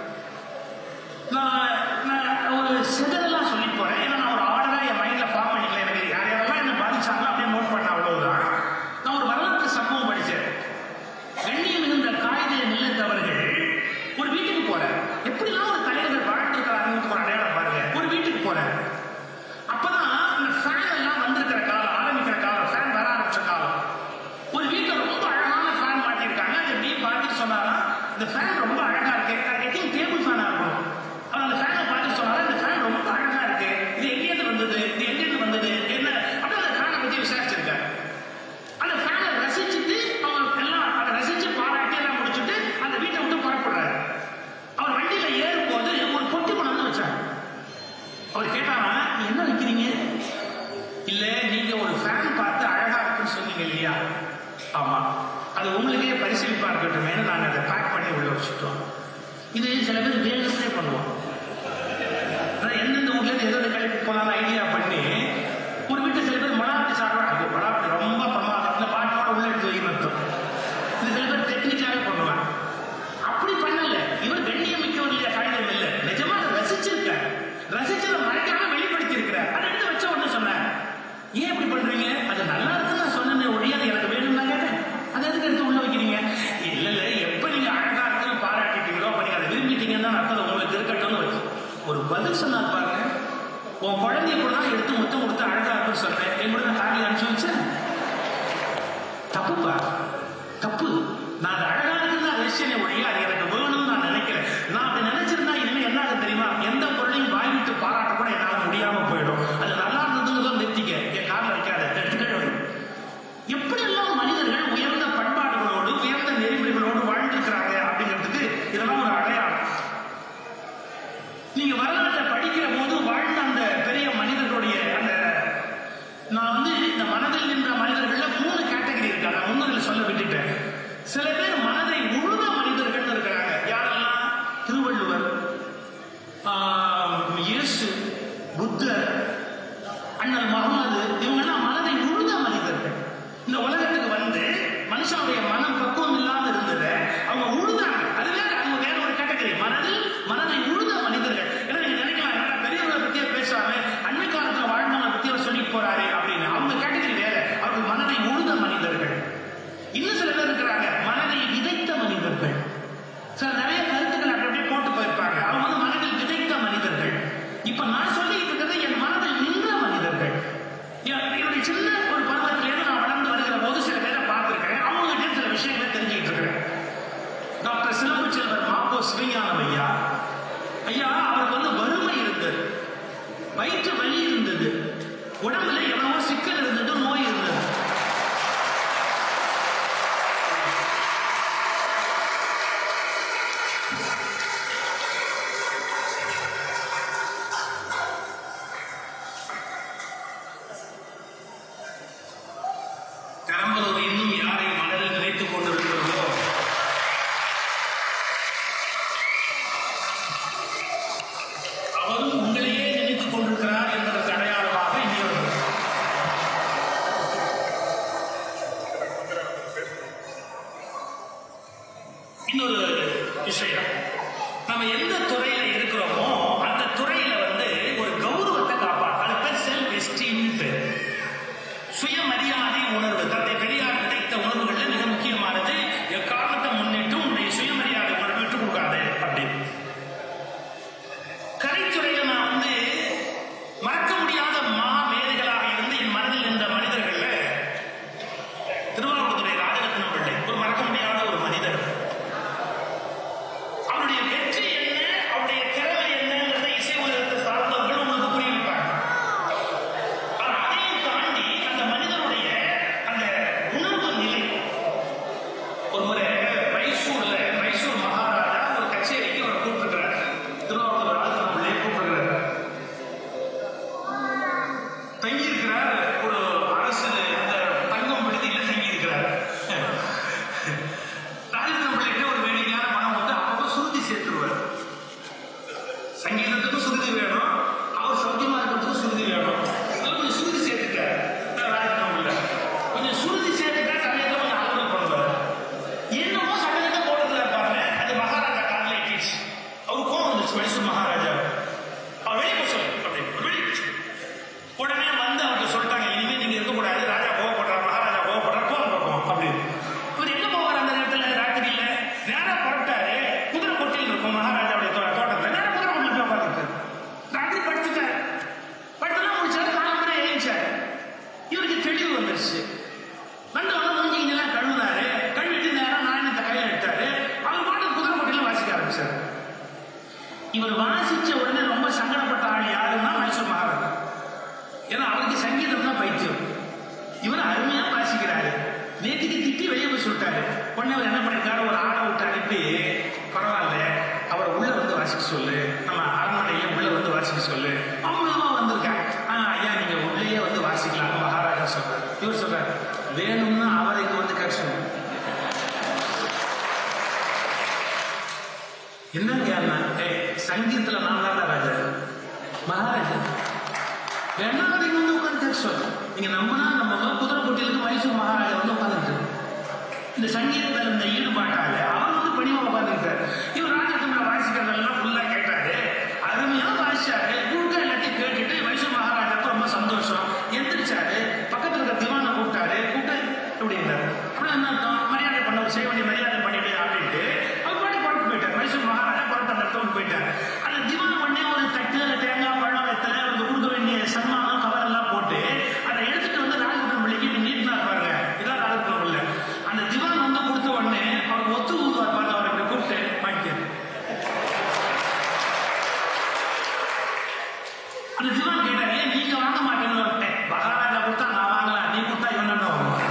நான் நான் ஒரு சிதறலாம் சொல்லி போறேன் ஏன்னா நான் ஒரு ஆர்டரா என் மைண்ட்ல ஃபார்ம் பண்ணிக்கல எனக்கு யார் யாரெல்லாம் என்ன பாதிச்சாங்களோ அப்படியே நோட் பண்ண அவ்வளவுதான் நான் ஒரு வரலாற்று சம்பவம் படிச்சேன் கண்ணியம் மிகுந்த காகித நிலத்தவர்கள் ஒரு வீட்டுக்கு போறார் எப்படிலாம் ஒரு தலைவர்கள் வாழ்ந்திருக்கிறாங்கன்னு ஒரு அடையாளம் பாருங்க ஒரு வீட்டுக்கு போறார் அப்பதான் இந்த ஃபேன் எல்லாம் வந்திருக்கிற காலம் ஆரம்பிக்கிற காலம் ஃபேன் வர ஆரம்பிச்ச காலம் ஒரு வீட்டுல ரொம்ப அழகான ஃபேன் மாட்டியிருக்காங்க அது எப்படி பார்த்துட்டு சொன்னாரா இந்த ஃபேன் ரொம்ப அழகா இருக்கு ஐ திங்க் டேபிள் ஃபேனா இருக்கும் அவர் அந்த ஃபேனை பார்த்து சொன்னாரா இந்த ஃபேன் ரொம்ப அழகா இருக்கு இது எங்கேருந்து வந்தது இது எங்கேருந்து வந்தது என்ன அப்படியே அந்த ஃபேனை பத்தி விசாரிச்சிருக்காரு அந்த ஃபேனை ரசிச்சுட்டு அவர் எல்லாம் அதை ரசிச்சு பாராட்டி எல்லாம் முடிச்சுட்டு அந்த வீட்டை விட்டு புறப்படுறாரு அவர் வண்டியில ஏறும்போது ஒரு பொட்டி கொண்டாந்து வச்சாங்க அவர் கேட்டாரா "நீ என்ன வைக்கிறீங்க இல்ல நீங்க ஒரு ஃபேன் பார்த்து அழகா இருக்குன்னு சொன்னீங்க இல்லையா ஆமா அது உங்களுக்கே பரிசீலிப்பா இருக்கட்டுமே நாங்க அதை பேக் பண்ணி உள்ள வச்சுட்டோம் இது சில பேர் வேணும்னே பண்ணுவோம் அதான் எந்தெந்த ஊர்ல இருந்து எந்தெந்த கடைக்கு போனாலும் ஐடியா பண்ணி ஒரு வீட்டு சில பேர் மலாப்பி சாப்பிடுவாங்க மலாப்பி ரொம்ப பிரமாதம் இந்த பாட்டோட உள்ள எடுத்து வைக்கணும் அர்த்தம். இது சில பேர் டெக்னிக்காவே பண்ணுவாங்க அப்படி பண்ணல இவர் கண்ணியம் மிக்கவர் இல்லையா காகிதம் இல்ல நிஜமா அதை ரசிச்சிருக்கார் ரசிச்சதை மறைக்காம வெளிப்படுத்தி இருக்கிறார் அதை எடுத்து வச்ச உடனே சொன்னார் ஏன் இப்படி பண்றீங்க அது நல்லா இருக்குன்னு நான் சொன்னேன் ஒழிய அது எனக்கு வேணும் தான் கேட்டேன் அதை எதுக்கு எடுத்து உள்ள வைக்கிறீங்க இல்ல இல்ல எப்ப நீங்க அழகா இருக்குன்னு பாராட்டிட்டீங்களோ அப்ப நீங்க அதை விரும்பிட்டீங்கன்னு தான் அர்த்தம் உங்களுக்கு இருக்கட்டும்னு வச்சு ஒரு பதில் சொன்னார் பாருங்க உன் குழந்தைய கூட தான் எடுத்து முத்தம் கொடுத்து அழகா இருக்குன்னு சொன்னேன் என் கூட நான் ஃபேமிலி அனுப்பிச்சு வச்சேன் தப்புப்பா தப்பு நான் அது அழகா இருக்குன்னு தான் ரசிச்சேனே ஒழிய அது எனக்கு வேணும்னு நான் நினைக்கிறேன் நான் அப்படி நினைச்சிருந்தா இனிமே என்ன ஆகும் தெரியுமா எந்த பொருளையும் வாய் விட்டு பாராட்ட கூட என்னால முடியாம போயிடும் அது நல்லா இருந்ததுன்னு நிறுத்திக்க என் காலில் வைக்காத எடுத்துக்கிட்டு எப்படியெல்லாம் மனிதர்கள் உயர்ந்த பண்பாடுகளோடு உயர்ந்த நெறிமுறைகளோடு வாழ்ந்திருக்கிறாங்க அப்படிங்கிறதுக்கு இதெல்லாம் ஒரு அடையாளம் நீங்க வரலாற்றை படிக்கிற போது வாழ்ந்த அந்த பெரிய மனிதர்களுடைய அந்த நான் வந்து இந்த மனதில் நின்ற மனிதர்கள்ல மூணு கேட்டகரி இருக்கு அதை முன்னுரையில் சொல்ல விட்டுட்டேன் சில பேர் மனதை உழுத மனிதர்கள் இருக்கிறாங்க யாரெல்லாம் திருவள்ளுவர் ஆஹ், இயேசு புத்தர் அண்ணல் முகமது இவங்கெல்லாம் மனதை உழுத மனிதர்கள் இந்த உலகத்துக்கு வந்து மனுஷனுடைய மனம் பக்குவம் இல்லாம இருந்தது அவங்க உழுதாங்க அதுவே அவங்க வேற ஒரு கேட்டகரி மனதில் மனதை உழுத மனிதர்கள் ஏன்னா நீங்க நினைக்கலாம் என்னடா பெரியவர்களை பத்தியே பேசாம அண்மை காலத்துல வாழ்ந்தவங்களை பத்தி அவர் சொல்லிட்டு போறாரு அப்படின்னு அவங்க கேட்டகரி வேற அவர்கள் மனதை உழுத மனிதர்கள் இன்னும் சில பேர் இருக்கிறாங்க மனதை விதைத்த மனிதர்கள் சில நிறைய கருத்துக்கள் அப்படி அப்படியே போட்டு போயிருப்பாங்க அவங்க வந்து மனதில் விதைத்த மனிதர்கள் இப்ப நான் சொல்லிட்டு இருக்கிறது என் மனதில் நின்ற மனிதர்கள் என்- என்னுடைய சின்ன ஒரு பருவத்திலேருந்து நான் வளர்ந்து வருகிற போது சில பேரை பார்த்திருக்கிறேன் அவங்க கிட்ட சில விஷயங்களை தெரிஞ்சுக்கிட்டு இருக்கிறேன் டாக்டர் சிலம்பு செல்வர் மாப்போ சிவஞானம் ஐயா ஐயா அவருக்கு வந்து வறுமை இருந்தது வயிற்று வலி இருந்தது உடம்புல எவ்வளவோ சிக்கல் இருந்தது நோய் இருந்தது சங்கீதத்துக்கும் சுருதி வேணும் அவர் சௌக்கியமா இருக்கிறதுக்கும் சுருதி வேணும் அதுல கொஞ்சம் சுருதி சேர்த்துட்டார் ராஜ்கமல்ல கொஞ்சம் சுருதி சேர்த்துட்டா சமயத்தை கொஞ்சம் அலுவலகம் பண்ணுவார் என்னமோ சமயத்தை போட்டதுல பாருங்க அது மகாராஜா காலில் எட்டிடுச்சு அவர் கோவம் வந்துச்சு மைசூர் மகாராஜா அவர் வெளியே போக சொல்லு அப்படின்னு வெளியே போக சொல்லு. உடனே வந்து அவர்கிட்ட சொல்லிட்டாங்க இனிமே நீங்க இருக்கக்கூடாது ராஜா கோவப்படுறார் மகாராஜா கோவப்படுறார் போங்க பக்கம் அப்படின்னு இவர் எங்க போவார் அந்த நேரத்துல ராத்திரியில நேரா புறப்பட்டாரு குதிரை கொட்டில் இருக்கும் மகாராஜாவுடைய தோ- தோட்டத்துல நேரா குதிரை கொட்டில் போய் உட்காந்துட்டு ராத்திரி படுத்துட்டார் படுத்துலாம் முடிச்சாரு காலம்பரை எழுந்தாரு இவருக்கு தெளிவு வந்துருச்சு வந்து வந்து மூஞ்சிங்கெல்லாம் கழுவினாரு கழுவிட்டு நேரம் நாணயத்தை கையில் எடுத்தாரு அவர் பாட்டு குதிரை கொட்டில வாசிக்க ஆரம்பிச்சாரு இவர் வாசிச்ச உடனே ரொம்ப சங்கடப்பட்ட ஆள் யாருன்னா மைசூர் மகாராஜா ஏன்னா அவருக்கு சங்கீதம் தான் பைத்தியம் இவர் அருமையா வாசிக்கிறாரு நேற்றுக்கு திட்டி வெளியே போய் சொல்லிட்டாரு உடனே அவர் என்ன பண்ணிருக்காரு ஒரு ஆளை விட்டு அனுப்பி பரவாயில்ல அவரை உள்ள வந்து வாசிக்க சொல்லு நம்ம அரண்மனையில உள்ள வந்து வாசிக்க சொல்லு அவங்களுமா வந்திருக்காங்க ஆ ஐயா நீங்க உள்ளேயே வந்து வாசிக்கலாம் மகாராஜா சொல்றாரு இவர் சொல்றாரு வேணும்னா அவரை இங்க வந்து கேட்க சொல்லுங்க என்னங்க அண்ணா ஏய் சங்கீதத்துல நான் தான் ராஜா மகாராஜா வேணா அதை இங்க வந்து உட்காந்து கேட்க சொல்லு நீங்க நம்பினா நம்ம வந்து குதிரை போட்டியிலுக்கு மைசூர் மகாராஜா வந்து உட்காந்துட்டு இந்த சங்கீதத்தில் இந்த ஈடுபாட்டால அவர் வந்து பணிவா உட்காந்துக்கிட்டார் இவர் ராஜகுமார வாசிக்கிறதெல்லாம் ஃபுல்லா கேட்டாரு அருமையா வாசிச்சாரு குழுக்க எல்லாத்தையும் கேட்டுட்டு மைசூர் மகாராஜாவுக்கு ரொம்ப சந்தோஷம் எந்திரிச்சாரு பக்கத்துல இருக்க திவானை கூப்பிட்டாரு கூப்பிட்டு இப்படி இருந்தாரு அப்புறம் என்ன அர்த்தம் மரியாதை பண்ண செய்ய வேண்டிய மரியாதை பண்ணிட்டு அப்படின்ட்டு அவர் பாட்டி புறப்பட்டு போயிட்டார் மைசூர் மகாராஜா புறப்பட்டு அந்த இடத்துக்கு போயிட்டார் அந்த திவான் பண்ணி ஒரு தட்டு தேங்காய் பழம் வெத்தலை அவருக்கு கொடுக்க வேண்டிய சன்மானம் கவர் எல்லாம் போட்டு அதை எடுத்துட்டு வந்து ராஜகுமார் பிள்ளைக்கு இப்படி நீட்டினா பாருங்க இதான் ராஜகுமார் பிள்ளை அந்த திவான் வந்து கொடுத்த உடனே அவர் ஒத்து ஊதுவார் பாருங்க அவரை இப்படி கூப்பிட்டு வாங்கிக்க அந்த திவான் கேட்டார் ஏன் நீங்க வாங்க மாட்டேன்னு மகாராஜா கொடுத்தா நான் வாங்கலாம் நீ கொடுத்தா இவன் என்ன வாங்குவான்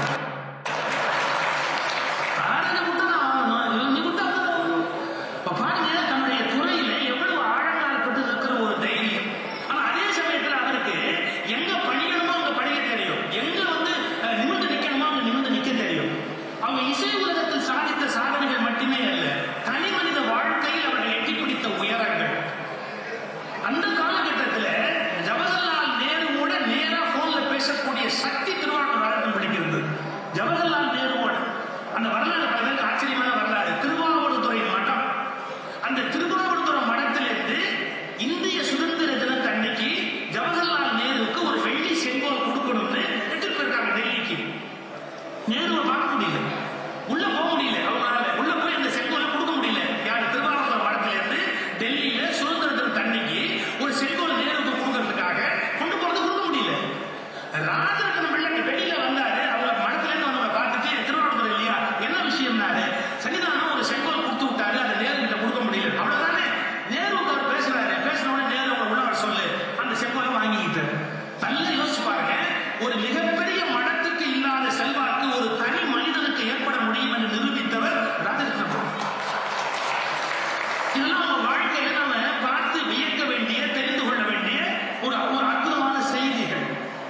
மகாராஜா கொடுத்தா நான் வாங்கணும் இவன் நீ கொடுத்தா அவன் தான் வாங்கணும். இப்ப பாருங்க தன்னுடைய துறையில எவ்வளவு ஆழங்கால்பட்டு இருக்கிற ஒரு தைரியம் ஆனா அதே சமயத்துல அவருக்கு எங்க பணியணுமோ அங்க பணிய தெரியும் எங்க வந்து அஹ், நிமிர்ந்து நிக்கணுமோ அங்க நிமிர்ந்து நிக்க தெரியும் அவங்க இசை உலகத்தில் சாதித்த சாதனைகள் மட்டுமே அல்ல தனி மனித வாழ்க்கையில் அவர்கள் எட்டி பிடித்த உயரங்கள் அந்த காலகட்டத்துல ஜவஹர்லால் நேருவோட நேரா போன்ல பேசக்கூடிய சக்தி திருவாரூர் வழக்கம் பிடிக்கிறது ஜவஹர்லால் நேருவோட அந்த வரலாறு பல பேருக்கு ஆச்சரியமான வரலாறு திருவாவூர்துறை மடம் அந்த திருவாவூர்துறை மடத்திலிருந்து இந்திய சுதந்திர தினத்தன்னைக்கு ஜவஹர்லால் நேருவுக்கு ஒரு வெள்ளி செங்கோல் கொடுக்கணும்னு எடுத்துட்டு போயிருக்காங்க டெல்லிக்கு நேருவை பார்க்க முடியல உள்ள போக முடியல அவங்களால உள்ள போய் அந்த செங்கோலை கொடுக்க முடியல யார் திருவாரூர் மடத்துல இருந்து டெல்லியில சுதந்திர தின தண்ணிக்கு ஒரு செங்கோல் நேருவுக்கு கொடுக்கறதுக்காக கொண்டு போறது கொடுக்க முடியல ராஜரத்ன பிள்ளை வெளியில வந்தாரு அவங்க மடத்துல இருந்து வந்தவங்க பார்த்துட்டு திருவாரூர் இல்லையா என்ன விஷயம்னாரு சன்னிதானம் ஒரு செங்கோல் கொடுத்து விட்டாரு அதை நேரு கிட்ட கொடுக்க முடியல அவ்வளவுதானே நேருவுக்கு அவர் பேசுறாரு பேசின உடனே நேரு அவங்க உள்ள வர சொல்லு அந்த செங்கோலை வாங்கிக்கிட்டாரு நல்லா யோசிச்சு பாருங்க ஒரு மிகப்பெரிய மடத்துக்கு இல்லாத செல்வாக்கு ஒரு தனி மனிதனுக்கு ஏற்பட முடியும் என்று நிரூபித்தவர் ராஜரத்னம் இதெல்லாம் நம்ம வாழ்க்கையில நாம பார்த்து வியக்க வேண்டிய தெரிந்து கொள்ள வேண்டிய ஒரு ஒரு அற்புதமான செய்திகள்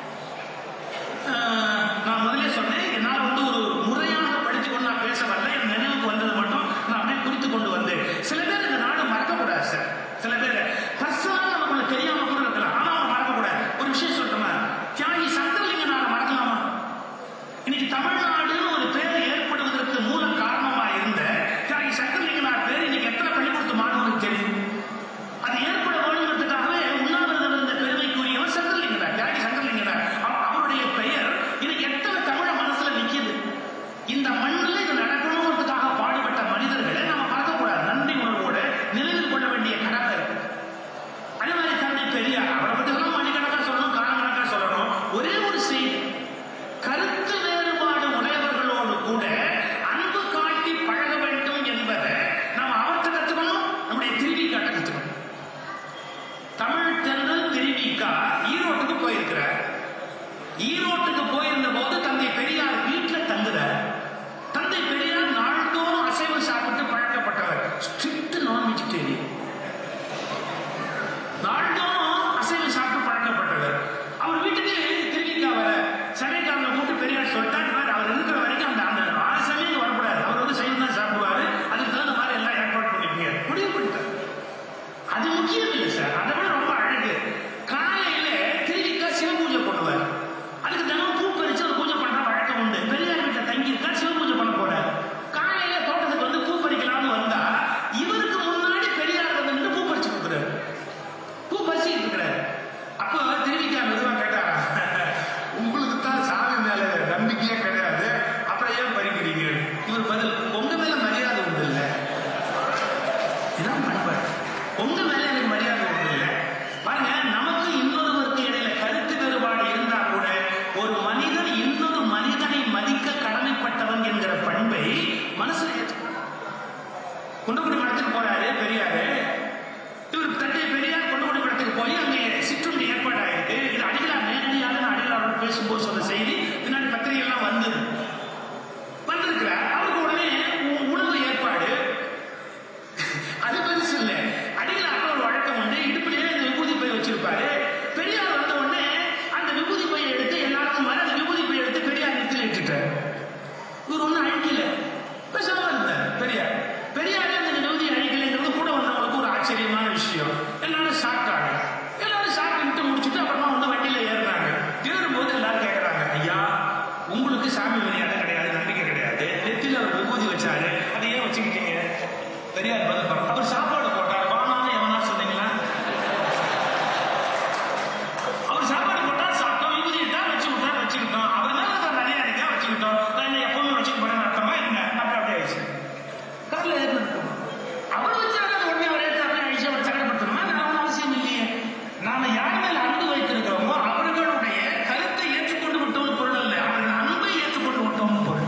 ஆஹ், நான் முதலே சொன்னேன் என்னால் வந்து ஒரு முறையாக படித்துக் கொண்டு நான் பேச வரல என் நினைவுக்கு வந்தது மட்டும் நான் அப்படியே குறித்து கொண்டு வந்தேன் சில பேர் இந்த நாடு மறக்கக்கூடாது சார் சில பேர் பர்சனலா நமக்கு தெரியாம கூட இருக்கலாம் ஆனா அவங்க மறக்கக்கூடாது ஒரு விஷயம் சொல்லட்டுமா தியாகி சங்கரலிங்க நாடு மறக்கலாமா இன்னைக்கு தமிழ்நாடுன்னு ஒரு பேர் ஏற்படுவதற்கு மூல காரணமா இருந்த தியாகி சங்கரலிங்கனார் பேர் இன்னைக்கு எத்தனை பள்ளிக்கூடத்து மாணவர்களுக்கு தெரியும் அது ஏற்பட வேணுங்கிறதுக்காகவே உண்ணாவிரதம் இருந்த பெருமைக்குரியவர் சங்கரலிங்கனார் தியாகி சங்கரலிங்கனார் அவ- அவருடைய பெயர் இன்னைக்கு எத்தனை தமிழ மனசுல நிக்குது இந்த மண்ணில் இது நடக்கணுங்கிறதுக்காக பாடுபட்ட மனிதர்களை நாம மறக்கக்கூடாது நன்றி உணர்வோட நினைவில் கொள்ள வேண்டிய கடமை இருக்கு அதே மாதிரி தந்தை பெரியார் அவரை பத்தி எல்லாம் மணிக்கணக்கா சொல்லணும் காலக்கணக்கா சொல்லணும் ஒரே ஒரு செய்தி கருத்து வேறுபாடு உடையவர்களோடு கூட அன்பு காட்டி பழக வேண்டும் என்பதை நாம் அவர்கிட்ட கத்துக்கணும் நம்முடைய திருவி காட்ட கத்துக்கணும் தமிழ் தென்றல் திருவிக்கா ஈரோட்டுக்கு போயிருக்கிறார் ஈரோட்டுக்கு போயிருந்த போது தந்தை பெரியார் வீட்டுல தங்குறார் தந்தை பெரியார் நாள்தோறும் அசைவம் சாப்பிட்டு பழக்கப்பட்டவர் ஸ்ட்ரிக்ட் நான் வெஜிடேரியன் நாள்தோறும் அசைவம் சாப்பிட்டு பழக்கப்பட்டவர் அவர் வீட்டுக்கு திருவிக்கா வர சமைக்காரனை கூட்டு பெரியார் சொல்லிட்டார் "இந்த மாதிரி அவர் இருக்கிற வரைக்கும் அந்த அந்த ஆசமே இங்க வரக்கூடாது அவர் வந்து சைவம் தான் சாப்பிடுவாரு அதுக்கு தகுந்த மாதிரி எல்லாம் ஏற்பாடு பண்ணிக்கங்க முடிவு பண்ணிட்டார் அது முக்கியம் இல்லை சார் அதை விட ரொம்ப அழகு காலையில திருவிக்கா சிவ பூஜை பண்ணுவார் அதுக்கு தினம் பூ பறிச்சு ஒரு பூஜை பண்ற வழக்கம் உண்டு பெரியார் வீட்டில் தங்கி இருக்கா சிவ பூஜை பண்ண போறார் காலையில தோட்டத்துக்கு வந்து பூ பறிக்கலாம்னு வந்தா இவருக்கு முன்னாடி பெரியார் வந்து நின்று பூ பறிச்சு கொடுக்குறாரு பூ பறிச்சுட்டு இருக்கிறாரு அப்போ திருவிக்கா மெதுவா கேட்டாரா உங்களுக்கு தான் சாமி மேல நம்பிக்கையே கிடையாது அப்புறம் ஏன் பறிக்கிறீங்க இவர் பதில் உங்க மேல மரியாதை உண்டு இல்ல இதான் பண்பாடு உங்க மேல எனக்கு மரியாதை உண்டு இல்ல பாருங்க நமக்கு இன்னொருவருக்கு இடையில கருத்து வேறுபாடு இருந்தா கூட ஒரு மனிதன் இன்னொரு மனிதனை மதிக்க கடமைப்பட்டவன் என்கிற பண்பை மனசுல ஏற்றுக்கணும் குண்டக்குடி மடத்துக்கு போறாரு பெரியாரு இவர் தந்தை பெரியார் கொண்டுகொடி படத்துக்கு போய் அங்கே சிற்றுண்டி ஏற்பாடு ஆயிருக்கு இது அடிகளார் நேரடியாக நான் அடிகளாரோட பேசும்போது சொன்ன செய்தி பின்னாடி பத்திரிகை எல்லாம் வந்தது வந்திருக்கிறார் அவருக்கு உடனே உ- உணவு ஏற்பாடு அது பெருசு இல்லை அடிகளார் ஒரு வழக்கம் உண்டு இடுப்பிலேயே இந்த விபூதி பை வச்சிருப்பாரு பெரியார் வந்த உடனே அந்த விபூதி பையை எடுத்து எல்லாருக்கும் மேல அந்த விபூதி பையை எடுத்து பெரியார் நிறுத்தில் இட்டுட்டார் இவர் ஒன்றும் அழிக்கல பேசாம இருந்தார் பெரியார் பெரியாரே அந்த விரோதி அழிக்கலைங்கிறது கூட வந்தவங்களுக்கு ஒரு ஆச்சரியமான விஷயம் எல்லாரும் சாப்பிட்டாங்க எல்லாரும் சாப்பிட்டு முடிச்சுட்டு அப்புறமா வந்து வண்டியில ஏறுறாங்க ஏறும்போது எல்லாரும் கேட்கறாங்க ஐயா உங்களுக்கு சாமி மரியாதை கிடையாது நம்பிக்கை கிடையாது நெத்தில ஒரு விபூதி வச்சாரு அதை ஏன் வச்சுக்கிட்டீங்க பெரியார் பதில் பாருங்க. அவர் சாப்பாடு போட்டார் வானான்னு எவனா சொன்னீங்களா அவர் சாப்பாடு போட்டா சாப்பிட்டோம் விபூதி இட்டா வச்சு விட்டா வச்சுக்கிட்டோம் அவர் மேல இருக்கிற நிறைய இருக்கா வச்சுக்கிட்டோம் நான் என்ன எப்பவுமே வச்சுக்க போறேன்னு அர்த்தமா என்ன அப்படி அப்படியே ஆயிடுச்சு கார்ல ஏறிட்டு அவர் வச்சாங்க உடனே அவர் எடுத்து அப்படியே அழிச்சு அவர் சங்கடப்படுத்தணுமா நான் அவசியம் இல்லையே நாம யார் மேல அன்பு வைத்திருக்கிறோமோ அவர்களுடைய கருத்தை ஏற்றுக்கொண்டு விட்டோம் பொருள் அல்ல அவர்கள் அன்பை ஏற்றுக்கொண்டு விட்டோம் பொருள்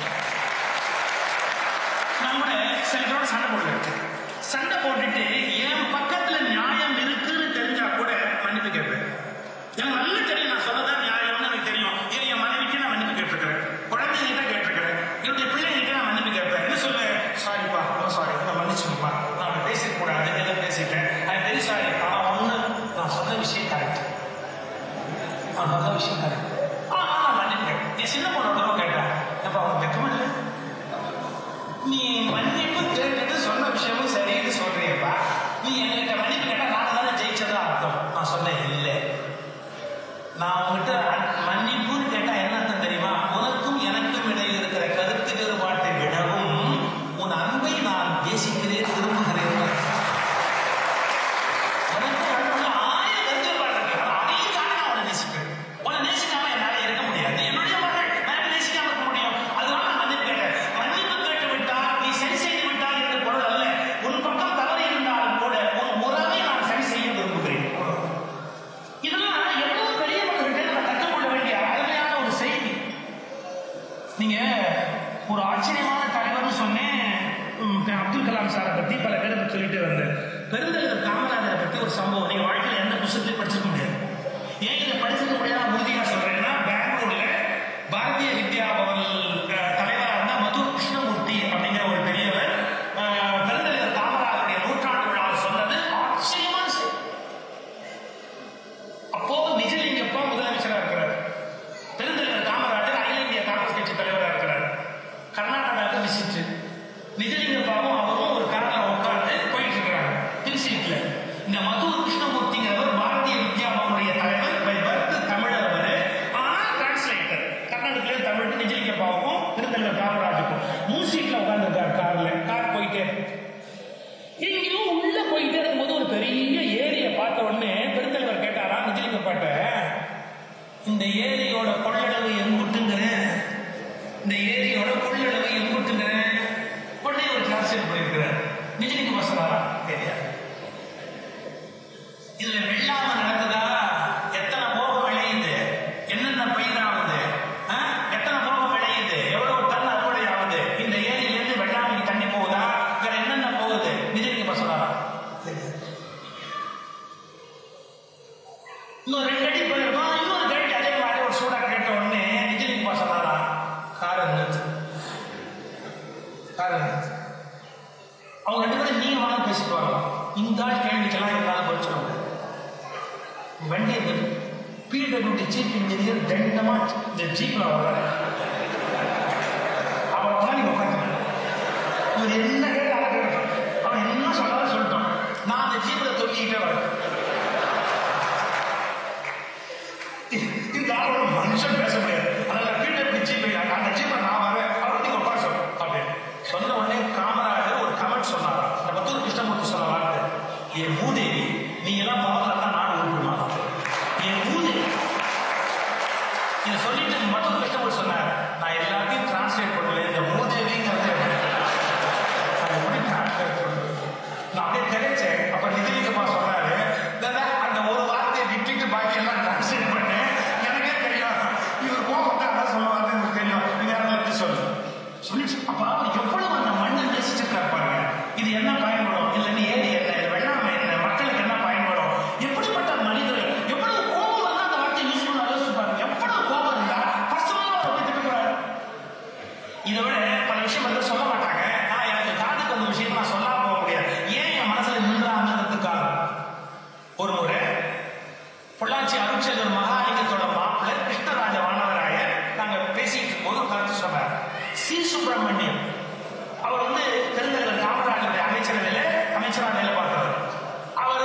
நான் கூட சில பேரோட சண்டை போடுவேன் சண்டை போட்டுட்டு என் பக்கத்துல நியாயம் இருக்குன்னு தெரிஞ்சா கூட மன்னிப்பு கேட்பேன் எனக்கு நல்லா தெரியும் நான் சொல்லதான் நியாயம்னு எனக்கு தெரியும் ஏன் என் மனைவிக்கு நான் மன்னிப்பு கேட்டிருக்கிறேன் குழந்தைகிட்ட கேட்டிருக்கிறேன் என்னுடைய பிள்ளைகிட்ட நான் மன்னிப்பு கேட்பேன் என்ன சொல்லுவேன் சாரிப்பா ரொம்ப சாரி நான் மன்னிச்சுப்பா நான் அப்படி பேசக்கூடாது எல்லாம் பேசிட்டேன் ஐ வெரி சாரி ஆனா ஒண்ணு நான் சொன்ன விஷயம் கரெக்ட் நான் சொன்ன விஷயம் கரெக்ட் ஆ நான் மன்னிப்பேன் என் சின்ன பொண்ணோட கேட்டேன் அப்ப அவங்க வெக்கமா இல்லை நீ மன்னிப்பு கேட்டுட்டு சொன்ன விஷயமும் சரின்னு சொல்றியப்பா நீ என்கிட்ட மன்னிப்பு கேட்டா நான் தானே ஜெயிச்சதா அர்த்தம் நான் சொன்னேன் இல்லை நான் உங்ககிட்ட அன்- மன்னிப்புன்னு கேட்டா என்ன அர்த்தம் தெரியுமா உனக்கும் எனக்கும் இடையில் இருக்கிற கருத்து வேறுபாட்டை விடவும் உன் அன்பை நான் நேசிக்கிறேன் விரும்புகிறேன் உனக்கு எனக்குள்ள ஆயிரம் கருத்து வேறுபாடு இருக்கு ஆனா அதையும் தாண்டி நான் உன்னை நேசிப்பேன் உன்னை நேசிக்காம என்னால இருக்க முடியாது என்னுடைய மகள் நான் எப்படி நேசிக்காம இருக்க முடியும் அதனால நான் மன்னிப்பு கேட்டேன் மன்னிப்பு கேட்டு விட்டால் நீ சரி செய்து விட்டால் என்று பொருள் அல்ல உன் பக்கம் தவறு இருந்தாலும் கூட உன் உறவை நான் சரி செய்ய விரும்புகிறேன் இதெல்லாம் எவ்வளவு பெரியவங்ககிட்ட நம்ம கற்றுக்கொள்ள வேண்டிய அருமையான ஒரு செய்தி நீங்க ஒரு ஆச்சரியமான தலைவர்னு சொன்னேன் ம், அப்துல் கலாம் சாரை பத்தி பல பேரை பத்தி சொல்லிட்டு வந்தேன் பெருந்தலைவர் காமராஜரை பத்தி ஒரு சம்பவம் நீங்க வாழ்க்கையில எந்த புத்தகத்திலையும் படிச்சிருக்க முடியாது ஏன் இதை படிச்சிருக்க முடியாது உறுதியா சொல்றேன்னா பெங்களூர்ல பாரதிய வித்யா பவன் அஹ், தலைவரா இருந்த மது கிருஷ்ணமூர்த்தி அப்படிங்கிற ஒரு பெரியவர் அஹ், பெருந்தலைவர் காமராஜருடைய நூற்றாண்டு விழாவில் சொன்னது ஆச்சரியமான செய்தி அப்போ நிஜலிங்கப்பா முதலமைச்சரா இருக்கிறார் பெருந்தலைவர் காமராஜர் அகில இந்திய காங்கிரஸ் கட்சி தலைவரா இருக்கிறார் கர்நாடகாவுக்கு விசிட் நிஜலிங்கப்பாவும் அவரும் ஒரு கார்ல உட்கார்ந்து போயிட்டு இருக்கிறாங்க திருச்சியில இந்த மதுர் கிருஷ்ணமூர்த்திங்கிறவர் பாரதிய வித்யா பவனுடைய தலைவர் பை பர்த் தமிழர் அவரு ஆனா டிரான்ஸ்லேட்டர் கர்நாடகத்திலே தமிழுக்கு நிஜலிங்கப்பாவுக்கும் பெருந்தலைவர் காமராஜுக்கும் மூணு சீட்ல உட்கார்ந்துருக்கார் கார்ல கார் போயிட்டே இருக்கு. எங்கேயோ உள்ள போயிட்டே இருக்கும்போது ஒரு பெரிய ஏரியை பார்த்த உடனே பெருந்தலைவர் கேட்டாரா நிஜலிங்க பாட்ட இந்த ஏரியோட கொள்ளளவு எங்குட்டுங்கிறேன் இந்த ஏரியோட கொள்ளளவு எங்குட்டுங்கிறேன் உடனே ஒரு டிரான்ஸ்லேட் பண்ணியிருக்கிறார் நிஜலிங்க பசங்களா தெரியாது இதுல வெள்ளாம நடக்குதா எத்தனை போகம் விளையுது என்னென்ன பயிராகுது ஆ? எத்தனை போகம் விளையுது எவ்வளவு டன் அறுவடை ஆகுது இந்த ஏரியிலிருந்து வெள்ளாமைக்கு தண்ணி போகுதா வேற என்னென்ன போகுது நிஜலிங்க பசங்களா இன்னும் ரெண்டு அடி போயிருக்கோம் இன்னொரு கேள்வி அதே மாதிரி ஒரு சூடா கேட்ட உடனே நிஜலிங்க பசங்களா காரை நிறுத்து காரை நிறுத்து அவங்க ரெண்டு பேரும் நீங்க வாங்க பேசிட்டு வரலாம் இந்த ஆள் கேள்விக்கெல்லாம் என்னால பதில் சொல்ல முடியாது வண்டியை நிறுத்து பிடபிள்யூடி சீஃப் இன்ஜினியர் தண்டமா இந்த ஜீப்ல வர்றாரு அவரை முன்னாடி உட்காந்து இவர் என்ன கேட்டாலும் கேட்கட்டும் அவன் என்ன சொன்னாலும் சொல்லட்டும் நான் அந்த ஜீப்ல தொங்கி பிச்சுக்கிட்டே வர இந்த ஆளோட மனுஷன் பேச முடியாது அதனால கீழே இப்படி ஜீப்பை அந்த ஜீப்பை நான் வரேன் அவர் நீங்க உட்கார சொல்லு அப்படின்னு சொன்ன உடனே காமராஜர் ஒரு கமெண்ட் சொன்னார் இந்த பத்தூர் கிருஷ்ணமூர்த்தி சொன்ன வார்த்தை என் மூதேவி நீங்க எல்லாம் பவர்ல தான் நாடு உருட்டுமா என் மூதேவி இதை சொல்லிட்டு மற்றொரு கிருஷ்ணமூர்த்தி சொன்னார் நான் எல்லாத்தையும் டிரான்ஸ்லேட் பண்ணல இந்த மூதேவிங்கிறது அது எப்படி translate பண்றது? நான் அப்படியே தெரிச்சேன் அப்ப நிதிலிங்கம்மா சொன்னாரு "தாதா, அந்த ஒரு வார்த்தையை விட்டுட்டு பாக்கி எல்லாம் டிரான்ஸ்லேட் பண்ணேன் எனக்கே தெரியும் இவர் கோபத்தை அதான் சொல்லுவாங்க எனக்கு தெரியும் நீங்க யாரும் எப்படி சொல்லு சொல்லிட்டு அப்ப அவர் எவ்வளவு அந்த மண்ணை நேசிச்சிருக்காரு பாருங்க இது என்ன பயன்படும் இல்ல நீ ஏரி என்ன இது வெள்ளாமை என்ன மக்களுக்கு என்ன பயன்படும் எப்படிப்பட்ட மனிதர்கள் எவ்வளவு கோபம் வந்து அந்த வார்த்தையை யூஸ் பண்ண யோசிச்சு பாருங்க எவ்வளவு கோபம் இருந்தா பர்சனலா அவர் அப்படி திட்டுறாரு இதை விட பல விஷயம் வந்து சொல்ல மாட்டாங்க நான் எனக்கு காதுக்கு வந்த விஷயம் நான் சொல்லாம போக முடியாது ஏன் என் மனசுல நின்றாங்கிறதுக்காக ஒரு முறை பொள்ளாச்சி அருட்செல்வர் மகாலிங்கத்தோட மாப்பிள்ளை கிருஷ்ணராஜ வானவராயர் நாங்க பேசிட்டு இருக்கும்போது ஒரு கருத்து சொன்னார் சி சுப்பிரமணியம் அவர் வந்து பெருந்தலைவர் காமராஜருடைய அமைச்சரவையில அமைச்சரா வேலை பார்த்தவர் அவர்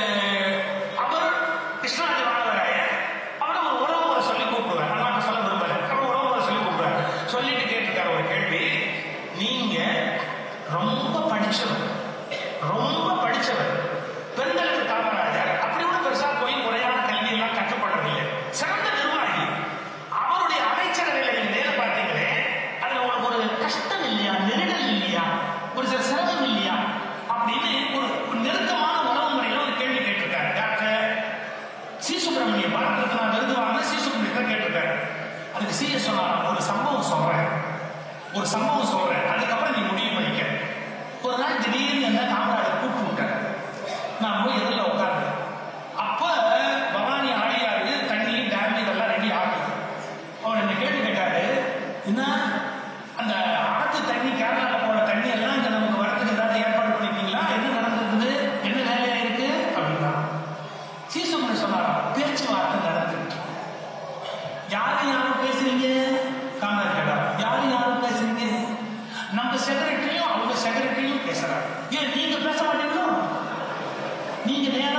அவர் கிருஷ்ணராஜ வானவராயர் அவரை ஒரு உறவு முறை சொல்லி கூப்பிடுவார் நான் அப்ப சொல்ல விரும்பல அவர் உறவு முறை சொல்லி கூப்பிடுவார் சொல்லிட்டு கேட்டிருக்காரு ஒரு கேள்வி நீங்க ரொம்ப படிச்சவர் ரொம்ப படிச்சவர் பெருந்தலைவர் காமராஜர் அப்படி கூட பெருசா போய் முறையான கல்வி எல்லாம் கற்றுக்கொள்ளவில்லை சிறந்த நிர்வாகி அவருடைய அமைச்சரவையில நீங்க வேலை பார்த்தீங்களே அதுல உங்களுக்கு ஒரு கஷ்டம் இல்லையா நெருடல் இல்லையா ஒரு சில சிரமம் இல்லையா அப்படின்னு ஒரு ஒரு நெருக்கமான உறவு முறையில ஒரு கேள்வி கேட்டிருக்காரு டாக்டர் சி சுப்பிரமணியம் பாரத ரத்னா விருது வாங்கின சி சுப்பிரமணியம் கேட்டிருக்காரு அதுக்கு சி எஸ் சொன்னார் ஒரு சம்பவம் சொல்றேன் ஒரு சம்பவம் சொல்றேன் அதுக்கப்புறம் நீ முடிவு பண்ணிக்க ஒரு நாள் திடீர்னு என்ன காமராஜர் கூப்பிட்டு விட்டார் நான் போய் எதிரில் உட்கார்ந்தேன் அப்ப பவானி ஆழியாறு தண்ணி டேம் இதெல்லாம் ரெடி ஆகுது அவர் என்ன கேள்வி கேட்டாரு என்ன அந்த ஆத்து தண்ணி கேரளால போற தண்ணி எல்லாம் இங்க நமக்கு வரதுக்கு ஏதாவது ஏற்பாடு பண்ணிருக்கீங்களா என்ன நடந்திருக்குது என்ன வேலையா இருக்கு அப்படின்னா சீசுமணி சொன்னாரா பேச்சுவார்த்தை நடந்துட்டு யாரு யாரும் பேசுறீங்க காமராஜ் கேட்டார் யாரு யாரும் பேசுறீங்க நம்ம செக்ரட்டரியும் அவங்க செக்ரட்டரியும் பேசுறாங்க ஏன் நீங்க பேச மாட்டீங்களோ நீங்க நேரா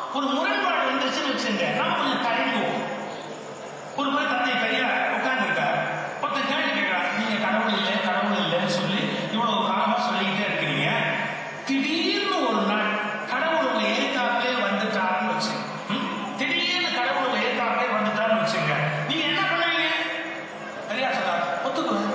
ஒரு முரண்பாடு வந்துருச்சுன்னு வச்சுங்க நம்ம கொஞ்சம் தயங்குவோம் ஒரு முறை தந்தை பெரியார் உட்கார்ந்துருக்கார் ஒருத்தன் கேள்வி கேட்கிறார் நீங்க கடவுள் இல்லை கடவுள் இல்லைன்னு சொல்லி இவ்வளவு காலமா சொல்லிக்கிட்டே இருக்கிறீங்க திடீர்னு ஒரு நாள் கடவுள் உங்க ஏத்தாப்பிலே வந்துட்டாருன்னு வச்சு ம்? திடீர்னு கடவுள் உங்க ஏத்தாப்பிலே வந்துட்டாருன்னு வச்சுங்க நீங்க என்ன பண்ணுவீங்க பெரியார் சொன்னார் ஒத்துக்குவேன்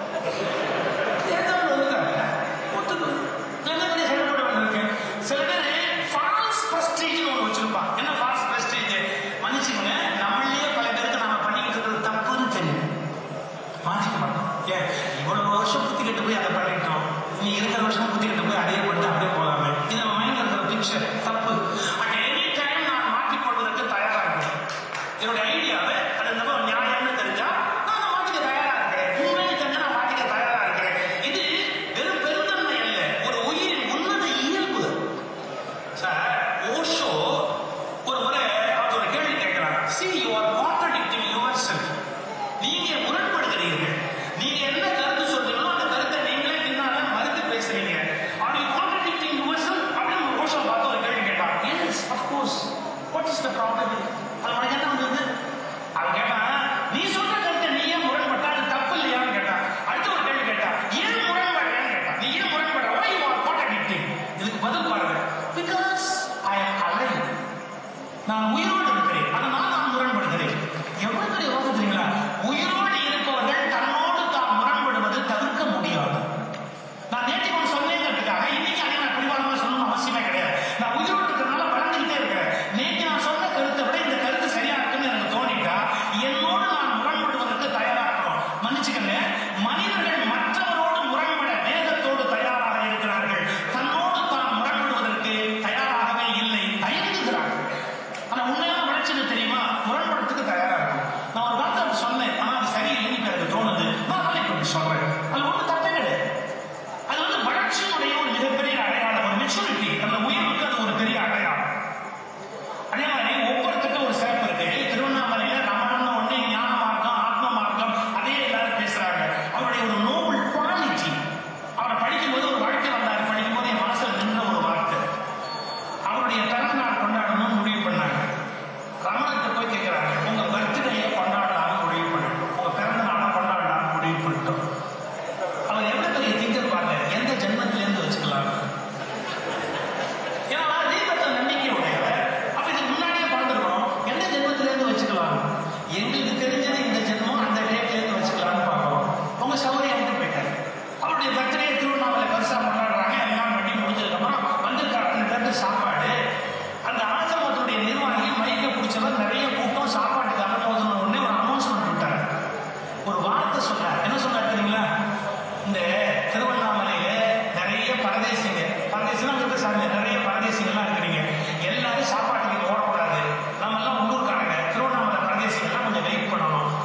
ஏத்தாப்புல வந்துட்டாங்க ஒத்துக்குவேன் நான் என்ன பண்ணி செயல்பட வேண்டியிருக்கேன் சில பேர் ஃபால்ஸ் பிரஸ்டீஜ் ஒன்று வச்சிருப்பான் என்ன ஃபால்ஸ் பிரஸ்டீஜ் மன்னிச்சுங்க நம்மளையே பல பேருக்கு நாம பண்ணிக்கிட்டு இருக்கிறது தப்புன்னு தெரியும் மாற்றிக்க மாட்டோம் ஏன் இவ்வளவு வருஷம் புத்தி கட்டு போய் அதை பண்ணிட்டோம் நீ இருக்கிற வருஷம் புத்தி கட்டு போய் அதையே பண்ணிட்டு அப்படியே போகலாமே இது நம்ம மைண்ட்ல இருக்கிற பிக்சர் தப்பு பட் எனி டைம் நான் மாற்றிக் கொள்வதற்கு தயாரா இருக்கேன் என்னுடைய ஐடியாவை அது நம்ம நியாயம்னு தெரிஞ்சா நான் அதை மாற்றிக்க தயாரா இருக்கிறேன் உண்மைன்னு தெரிஞ்சா நான் மாற்றிக்க தயாரா இருக்கிறேன் இது வெறும் பெருந்தன்மை அல்ல ஒரு உயிரின் உன்னத இயல்பு சார் ஓஷோ ஒரு முறை அவர் ஒரு கேள்வி கேட்கிறார் see you are contradicting yourself நீங்க முரண்படுகிறீர்கள் நீங்க என்ன கருத்து சொல்றீங்களோ அந்த கருத்தை நீங்களே பின்னால மறுத்து பேசுறீங்க are you contradicting yourself அப்படின்னு ஓஷோ பார்த்து ஒரு கேள்வி கேட்டார் yes of course what is the problem அது உனக்கு என்ன வந்தது அவன் கேட்டான் நீ சொல்ற கருத்தை நீ ஏன் முரண்பட்டா அது தப்பு இல்லையான்னு கேட்டான் அடுத்த ஒரு கேள்வி கேட்டா ஏன் முரண்படுறேன்னு கேட்டான் நீ ஏன் முரண்படுற why you are contradicting இதுக்கு பதில் பாருங்க பிகாஸ் ஐ am alive நான் உயிரோடு இருக்கிறேன் அதனால் நான் முரண்படுகிறேன் எவ்வளவு பெரிய வாக்கு தெரியுங்களா உயிரோடு இருப்பவர்கள் தன்னோடு தான் முரண்படுவது தவிர்க்க முடியாது நான் நேற்று ஒன்று சொன்னேங்கிறதுக்காக இன்னைக்கு அதை நான் பிடிவாதமா சொல்லணும்னு அவசியமே கிடையாது நான் உயிரோடு இருக்கிறதுனால வளர்ந்துகிட்டே இருக்கிறேன் நேற்று நான் சொன்ன கருத்தை விட இந்த கருத்து சரியா இருக்குன்னு எனக்கு தோணிட்டா என்னோடு நான் முரண்படுவதற்கு தயாரா இருக்கணும் மன்னிச்சுக்கங்க மனிதர்கள் மற்றவரோடு முரண்பட வேதத்தோடு தயாராக இருக்கிறார்கள் தன்னோடு தான் முரண்படுவதற்கு தயாராகவே இல்லை தயங்குகிறார்கள் ஆனா உண்மையான வளர்ச்சி தெரியுமா முரண்படுறதுக்கு தயாரா இருக்கும் நான் ஒரு வார்த்தை அப்படி சொன்னேன் ஆனா அது சரியில்லைன்னு இப்ப எனக்கு தோணுது நான் அதனால இப்ப இப்படி சொல்றேன் அது ஒன்றும் தப்பே கிடையாது அது வந்து வளர்ச்சியினுடைய ஒரு மிகப்பெரிய அடையாளம் ஒரு மெச்சூரிட்டி அந்த உயர்வுக்கு அது ஒரு பெரிய அடையாளம் அதே மாதிரி ஒவ்வொருத்தருக்கும் ஒரு சிறப்பு இருக்கு திருவண்ணாமலையில ரமணன் ஒண்ணு ஞான மார்க்கம் ஆத்ம மார்க்கம் அதே எல்லாரும் பேசுறாங்க அவருடைய ஒரு நோபல் குவாலிட்டி அவரை படிக்கும்போது ஒரு வாழ்க்கை வந்தார் படிக்கும்போது என் மனசுல நின்ற ஒரு வார்த்தை அவருடைய பிறந்த நாள் கொண்டாடணும்னு முடிவு பண்ணாங்க ரமணத்தை போய் கேட்கிறாங்க உங்க பர்த்டேயை கொண்டாடலாம்னு முடிவு பண்ணணும் உங்க பிறந்த நாளை கொண்டாடலாம்னு முடிவு பண்ணிட்டோம் அவர் எவ்வளவு பெரிய திங்கர் பாருங்க எந்த ஜென்மத்திலேருந்து வச்சுக்கலாம் ஏன்னா தெய்வத்தை நம்பிக்கை உடையவர் அப்ப இதுக்கு முன்னாடியே பார்த்துருக்கோம் எந்த ஜென்மத்திலேருந்து வச்சுக்கலாம் எங்களுக்கு தெரிஞ்சது இந்த ஜென்மம் அந்த டேட்லேருந்து வச்சுக்கலாம்னு பார்க்கிறோம் உங்க சௌகரியம் போயிட்டாரு அவருடைய பர்த்டே திருவண்ணாமலை பெருசா கொண்டாடுறாங்க எல்லாம் பண்ணி முடிஞ்சதுக்கப்புறம் வந்திருக்க அத்தனை பேருக்கு சாப்பாடு அந்த ஆசிரமத்துடைய நிர்வாகி மைக்க பிடிச்சவர் நிறைய கூட்டம் சாப்பாட்டுக்கு அனுமோதன உடனே ஒரு அனௌன்ஸ்மெண்ட் விட்டார் ஒரு வார்த்தை சொன்னார் என்ன சொன்னார் தெரியுங்களா இந்த திருவண்ணாமலையில நிறைய பரதேசிங்க பரதேசினா வந்து சாமி நிறைய பரதேசிங்கெல்லாம் இருக்கிறீங்க எல்லாரும் சாப்பாட்டுக்கு இங்க ஓடக்கூடாது நம்ம எல்லாம் உள்ளூர்காரங்க திருவண்ணாமலை பரதேசிங்கெல்லாம் கொஞ்சம் வெயிட் பண்ணணும்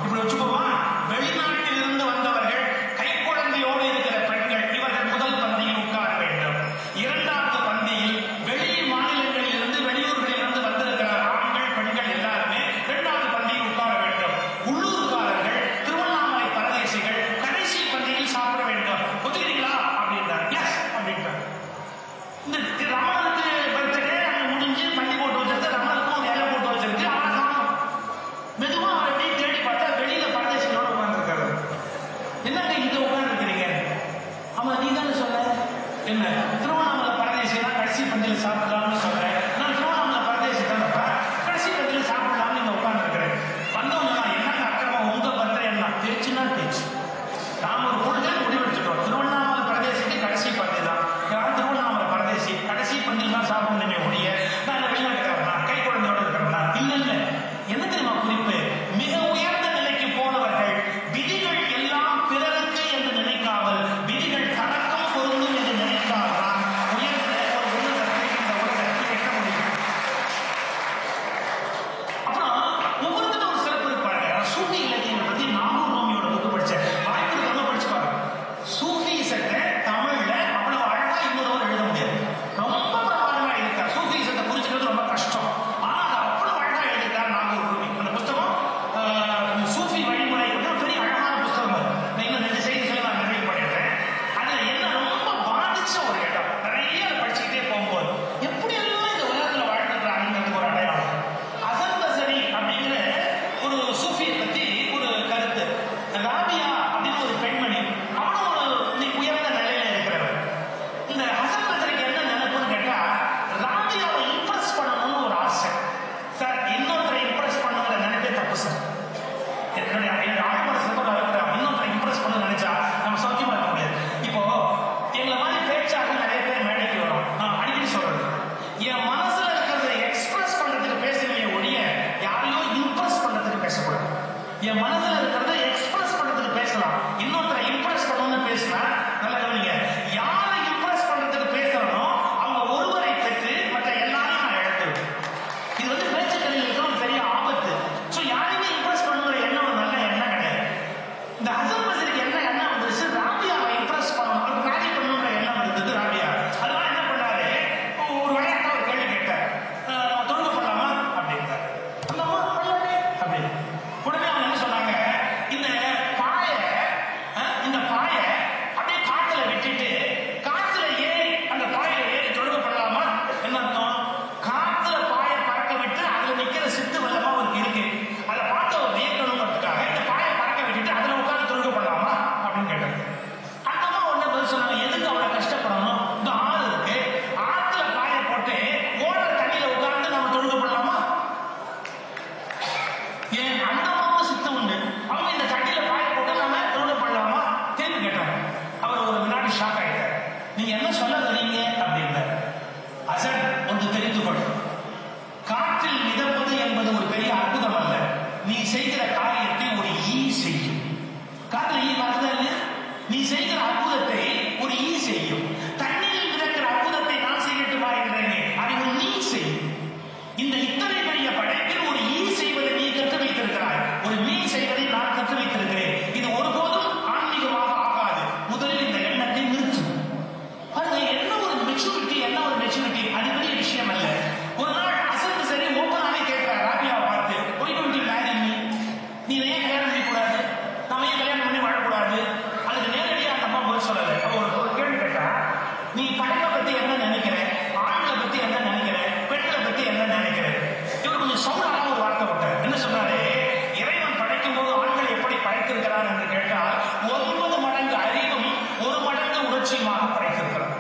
காற்றில் மிதப்பது என்பது ஒரு பெரிய அற்புதம் அல்ல நீ செய்கிற காரியத்தை ஒரு ஈ செய்யும் காத்துல ஈ பார்த்ததா இல்லையா நீ செய்கிற அற்புதத்தை ஒரு ஈ செய்யும் தண்ணீரில் மிதக்கிற அற்புதத்தை நான் செய்யட்டுமா என்றேனே அதை ஒரு நீ செய்யும் இந்த இத்தனை பெரிய படைப்பில் ஒரு ஈ செய்வதை நீ கற்று வைத்திருக்கிறாய் ஒரு மீன் செய்வதை நான் கற்று வைத்திருக்கிறேன் இது ஒருபோதும் ஆன்மீகமாக ஆகாது முதலில் இந்த எண்ணத்தை நிறுத்து பாருங்க என்ன ஒரு மெச்சூரிட்டி என்ன ஒரு மெச்சூரிட்டி அது பெரிய விஷயம் அல்ல ஒரு நாள் அசந்து சரி ஓப்பனாவே கேட்கிறார் ராபியாவை பார்த்து why don't you marry me நீ இதை ஏன் கல்யாணம் பண்ணிக்கூடாது நம்ம ஏன் கல்யாணம் பண்ணி வாழக்கூடாது அதுக்கு நேரடியாக அந்த அம்மா பதில் சொல்லலை அப்ப ஒரு ஒரு கேள்வி கேட்டா நீ படைப்பை பத்தி என்ன நினைக்கிற ஆண்களை பத்தி என்ன நினைக்கிற பெண்களை பத்தி என்ன நினைக்கிற இவர் கொஞ்சம் சவுடான ஒரு வார்த்தை விட்டார் என்ன சொல்றாரு இறைவன் படைக்கும் போது ஆண்களை எப்படி படைத்திருக்கிறார் என்று கேட்டால் ஒன்பது மடங்கு அறிவும் ஒரு மடங்கு உணர்ச்சியுமாக படைத்திருக்கிறார்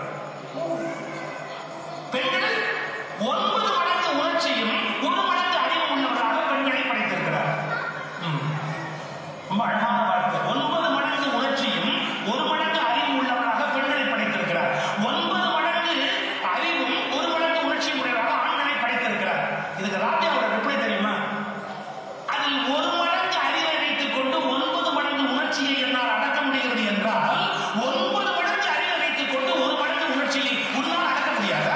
பெண்கள் ஒன்பது மடங்கு உணர்ச்சியும் ஒரு மடங்கு அறிவு உள்ளவராக பெண்களை படைத்திருக்கிறார் ம். ரொம்ப அழகான வார்த்தை ஒன்பது மடங்கு உணர்ச்சியும் ஒரு மடங்கு அறிவு உள்ளவராக பெண்களை படைத்திருக்கிறார் ஒன்பது மடங்கு அறிவும் ஒரு மடங்கு உணர்ச்சியும் உடையவராக ஆண்களை படைத்திருக்கிறார் இதுக்கு ராஜாவோட ரிப்ளை தெரியுமா அதில் ஒரு மடங்கு அறிவை வைத்துக் கொண்டு ஒன்பது மடங்கு உணர்ச்சியை என்னால் அடக்க முடிகிறது என்றால் ஒன்பது மடங்கு அறிவை வைத்துக் கொண்டு ஒரு மடங்கு உணர்ச்சியை உன்னால் அடக்க முடியாதா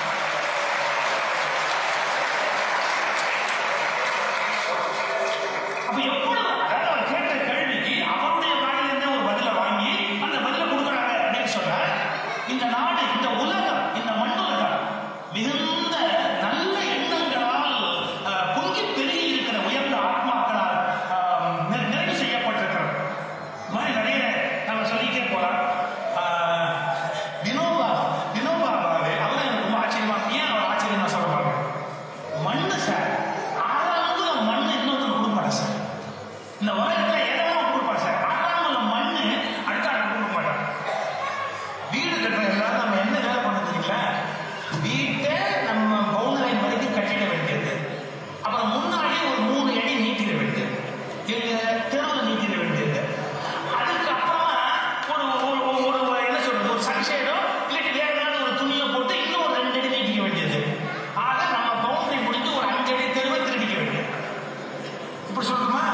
அப்ப எப்பொழுது அதாவது அவர் கேட்ட கேள்விக்கு அவருடைய வாயிலிருந்தே ஒரு பதிலை வாங்கி அந்த பதிலை கொடுக்குறாங்க அப்படின்னு சொன்னா இந்த நாடு இந்த உலகம் இந்த மண்ணுலகம் மிகுந்த நல்ல எண்ணங்களால் அஹ், பொங்கி பெருகி இருக்கிற உயர்ந்த ஆத்மாக்களால் அஹ், நிறை- நிறைவு செய்யப்பட்டிருக்கிறது இந்த மாதிரி நிறைய நம்ம சொல்லிட்டே போலாம் அஹ், வினோபா வினோபா பாவே அவர் எனக்கு ரொம்ப ஆச்சரியமா ஏன் அவர் ஆச்சரியம் நான் சொல்ல பாருங்க மண்ணு சார் ஆறாவது மண்ணு இன்னொருத்தர் கொடுக்க மாட்டேன் சார் இந்த உலகத்துல எதெல்லாம் கொடுப்பார் சார் ஆறாவது மண்ணு அடுத்த ஆள் கொடுக்க மாட்டார் வீடு கட்டுற எல்லாரும் நம்ம என்ன வேலை பண்ண தெரியுங்களா வீட்டை நம்ம பவுண்டரி வரைக்கும் கட்டிட வேண்டியது அப்புறம் முன்னாடி ஒரு மூணு அடி நீட்டிட வேண்டியது எங்க தெருவில் நீட்டிட வேண்டியது அதுக்கப்புறமா ஒரு ஒரு ஒரு ஒரு என்ன சொல்றது ஒரு சன்ஷேடோ இல்லாட்டி வேற ஏதாவது ஒரு துணியை போட்டு இன்னும் ஒரு ரெண்டு அடி நீட்டிக்க வேண்டியது ஆக நம்ம பவுண்டரி முடிஞ்சு ஒரு அஞ்சு அடி தெருவை திருடிக்க வேண்டியது இப்படி சொல்லணுமா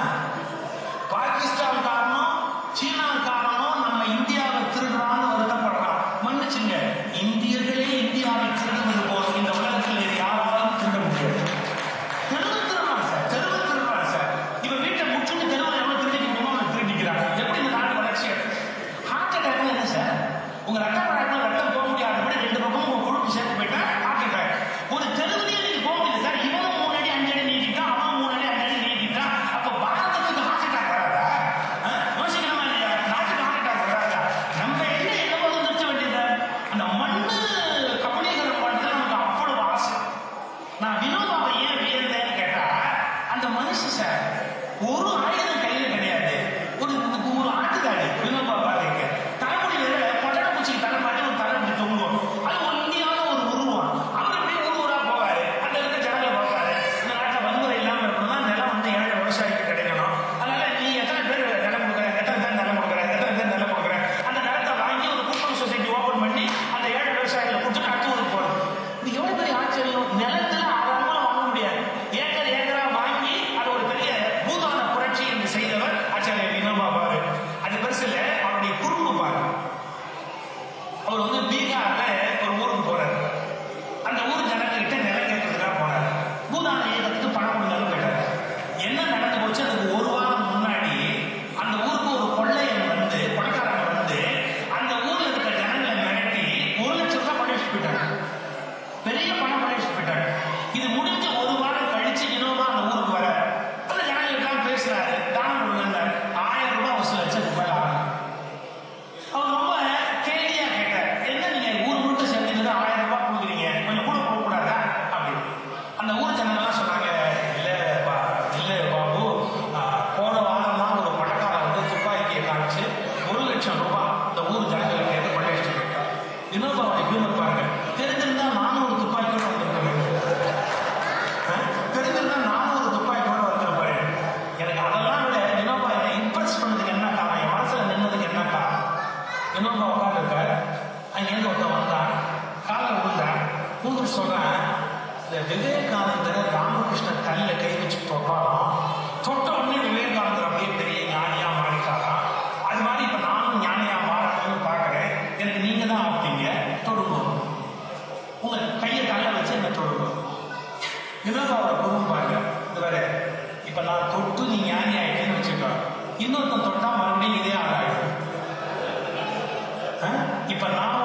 பாகிஸ்தான் காரணம் சீனா காரணம் நம்ம இந்தியாவை திருடுறான்னு வருத்தப்படுறான் மன்னிச்சுங்க இந்தியர்களே இந்தியாவை திருடுவது போல் இந்த உலகத்தில் வேறு யாராலும் திருட முடியாது தெருவு திருடுறான் சார் தெருவு திருடுறான் சார் இவன் வீட்டை முற்றுன்னு தெருவில் எவ்வளவு திருடிக்க முடியுமோ அவன் திருடிக்கிறான் எப்படி இந்த நாடு வளர்ச்சி ஹார்ட் அட்டாக்னா என்ன சார் உங்க ரத்த பழக்கம் ரத்தம் போக முடியாதபடி ரெண்டு பக்கமும் உங்க கொழுப்பு சேர்த்து போயிட்டா ஹார்ட் அட்டாக் ஒரு தெருவுலயே நீங்க போக முடியல சார் இவனும் மூணு அடி அஞ்சு அடி நீட்டிட்டான் அவன் மூணு அடி அஞ்சு அடி நீட்டிட்டான் அப்ப பாரதத்துக்கு ஹார்ட் அட்டாக் வராதா ஆ? யோசிக்கணுமா இல்லையா நாட்டுக்கு ஹார்ட் அட்டாக் வராதா நம்ம என்ன என்ன போது நிறுத்த வேண்டியது அந்த மண்ணு கபலீகரம் பண்றது நமக்கு அவ்வளவு ஆசை நான் வினோபாவை ஏன் வியந்தேன்னு கேட்டா அந்த மனுஷன் சார் ஒரு ஆயுதம் கையில கிடையாது ஒரு ஒரு ஆட்டுக்காடு வினோபா பாருங்க தலைமுடியில பட்டண பூச்சி தலை மாதிரி ஒரு தலை இப்படி தொங்கும் அது ஒரு இந்தியாவில ஒரு உருவம் அவர் அப்படியே ஊர் ஊரா போவாரு அந்த இருக்க ஜனங்களை பார்ப்பாரு இந்த நாட்டில் வன்முறை இல்லாம இருக்கணும்னா நிலம் வந்து ஏழை விவசாயிக்கு கிடைக்கணும் அதனால நீ எத்தனை பேர் நிலம் கொடுக்குற எத்தனை பேர் நிலம் கொடுக்குற எத்தனை பேர் நிலம் கொடுக்குற அந்த நிலத்தை வாங்கி ஒரு கூட்டுறவு சொசைட்டி ஓபன் பண்ணி அந்த ஏழை விவசாயிகளை கொடுத்துட்டு அடுத்த ஊருக்கு போறது இது எவ்வளவு பெரிய ஆச்சரியம் நிலத்துல ஆறாயிரம் வாங்க முடியாது ஏக்கர் ஏக்கரா வாங்கி அது ஒரு பெரிய பூதான புரட்சி என்று எவ்வளவு பொறுமை பாருங்க இது வேற இப்ப நான் தொட்டு நீ ஞானி ஆயிட்டேன்னு வச்சுக்கோ இன்னொருத்தன் தொட்டா மறுபடியும் இதே ஆளாயிடும் ஆ? இப்ப நான்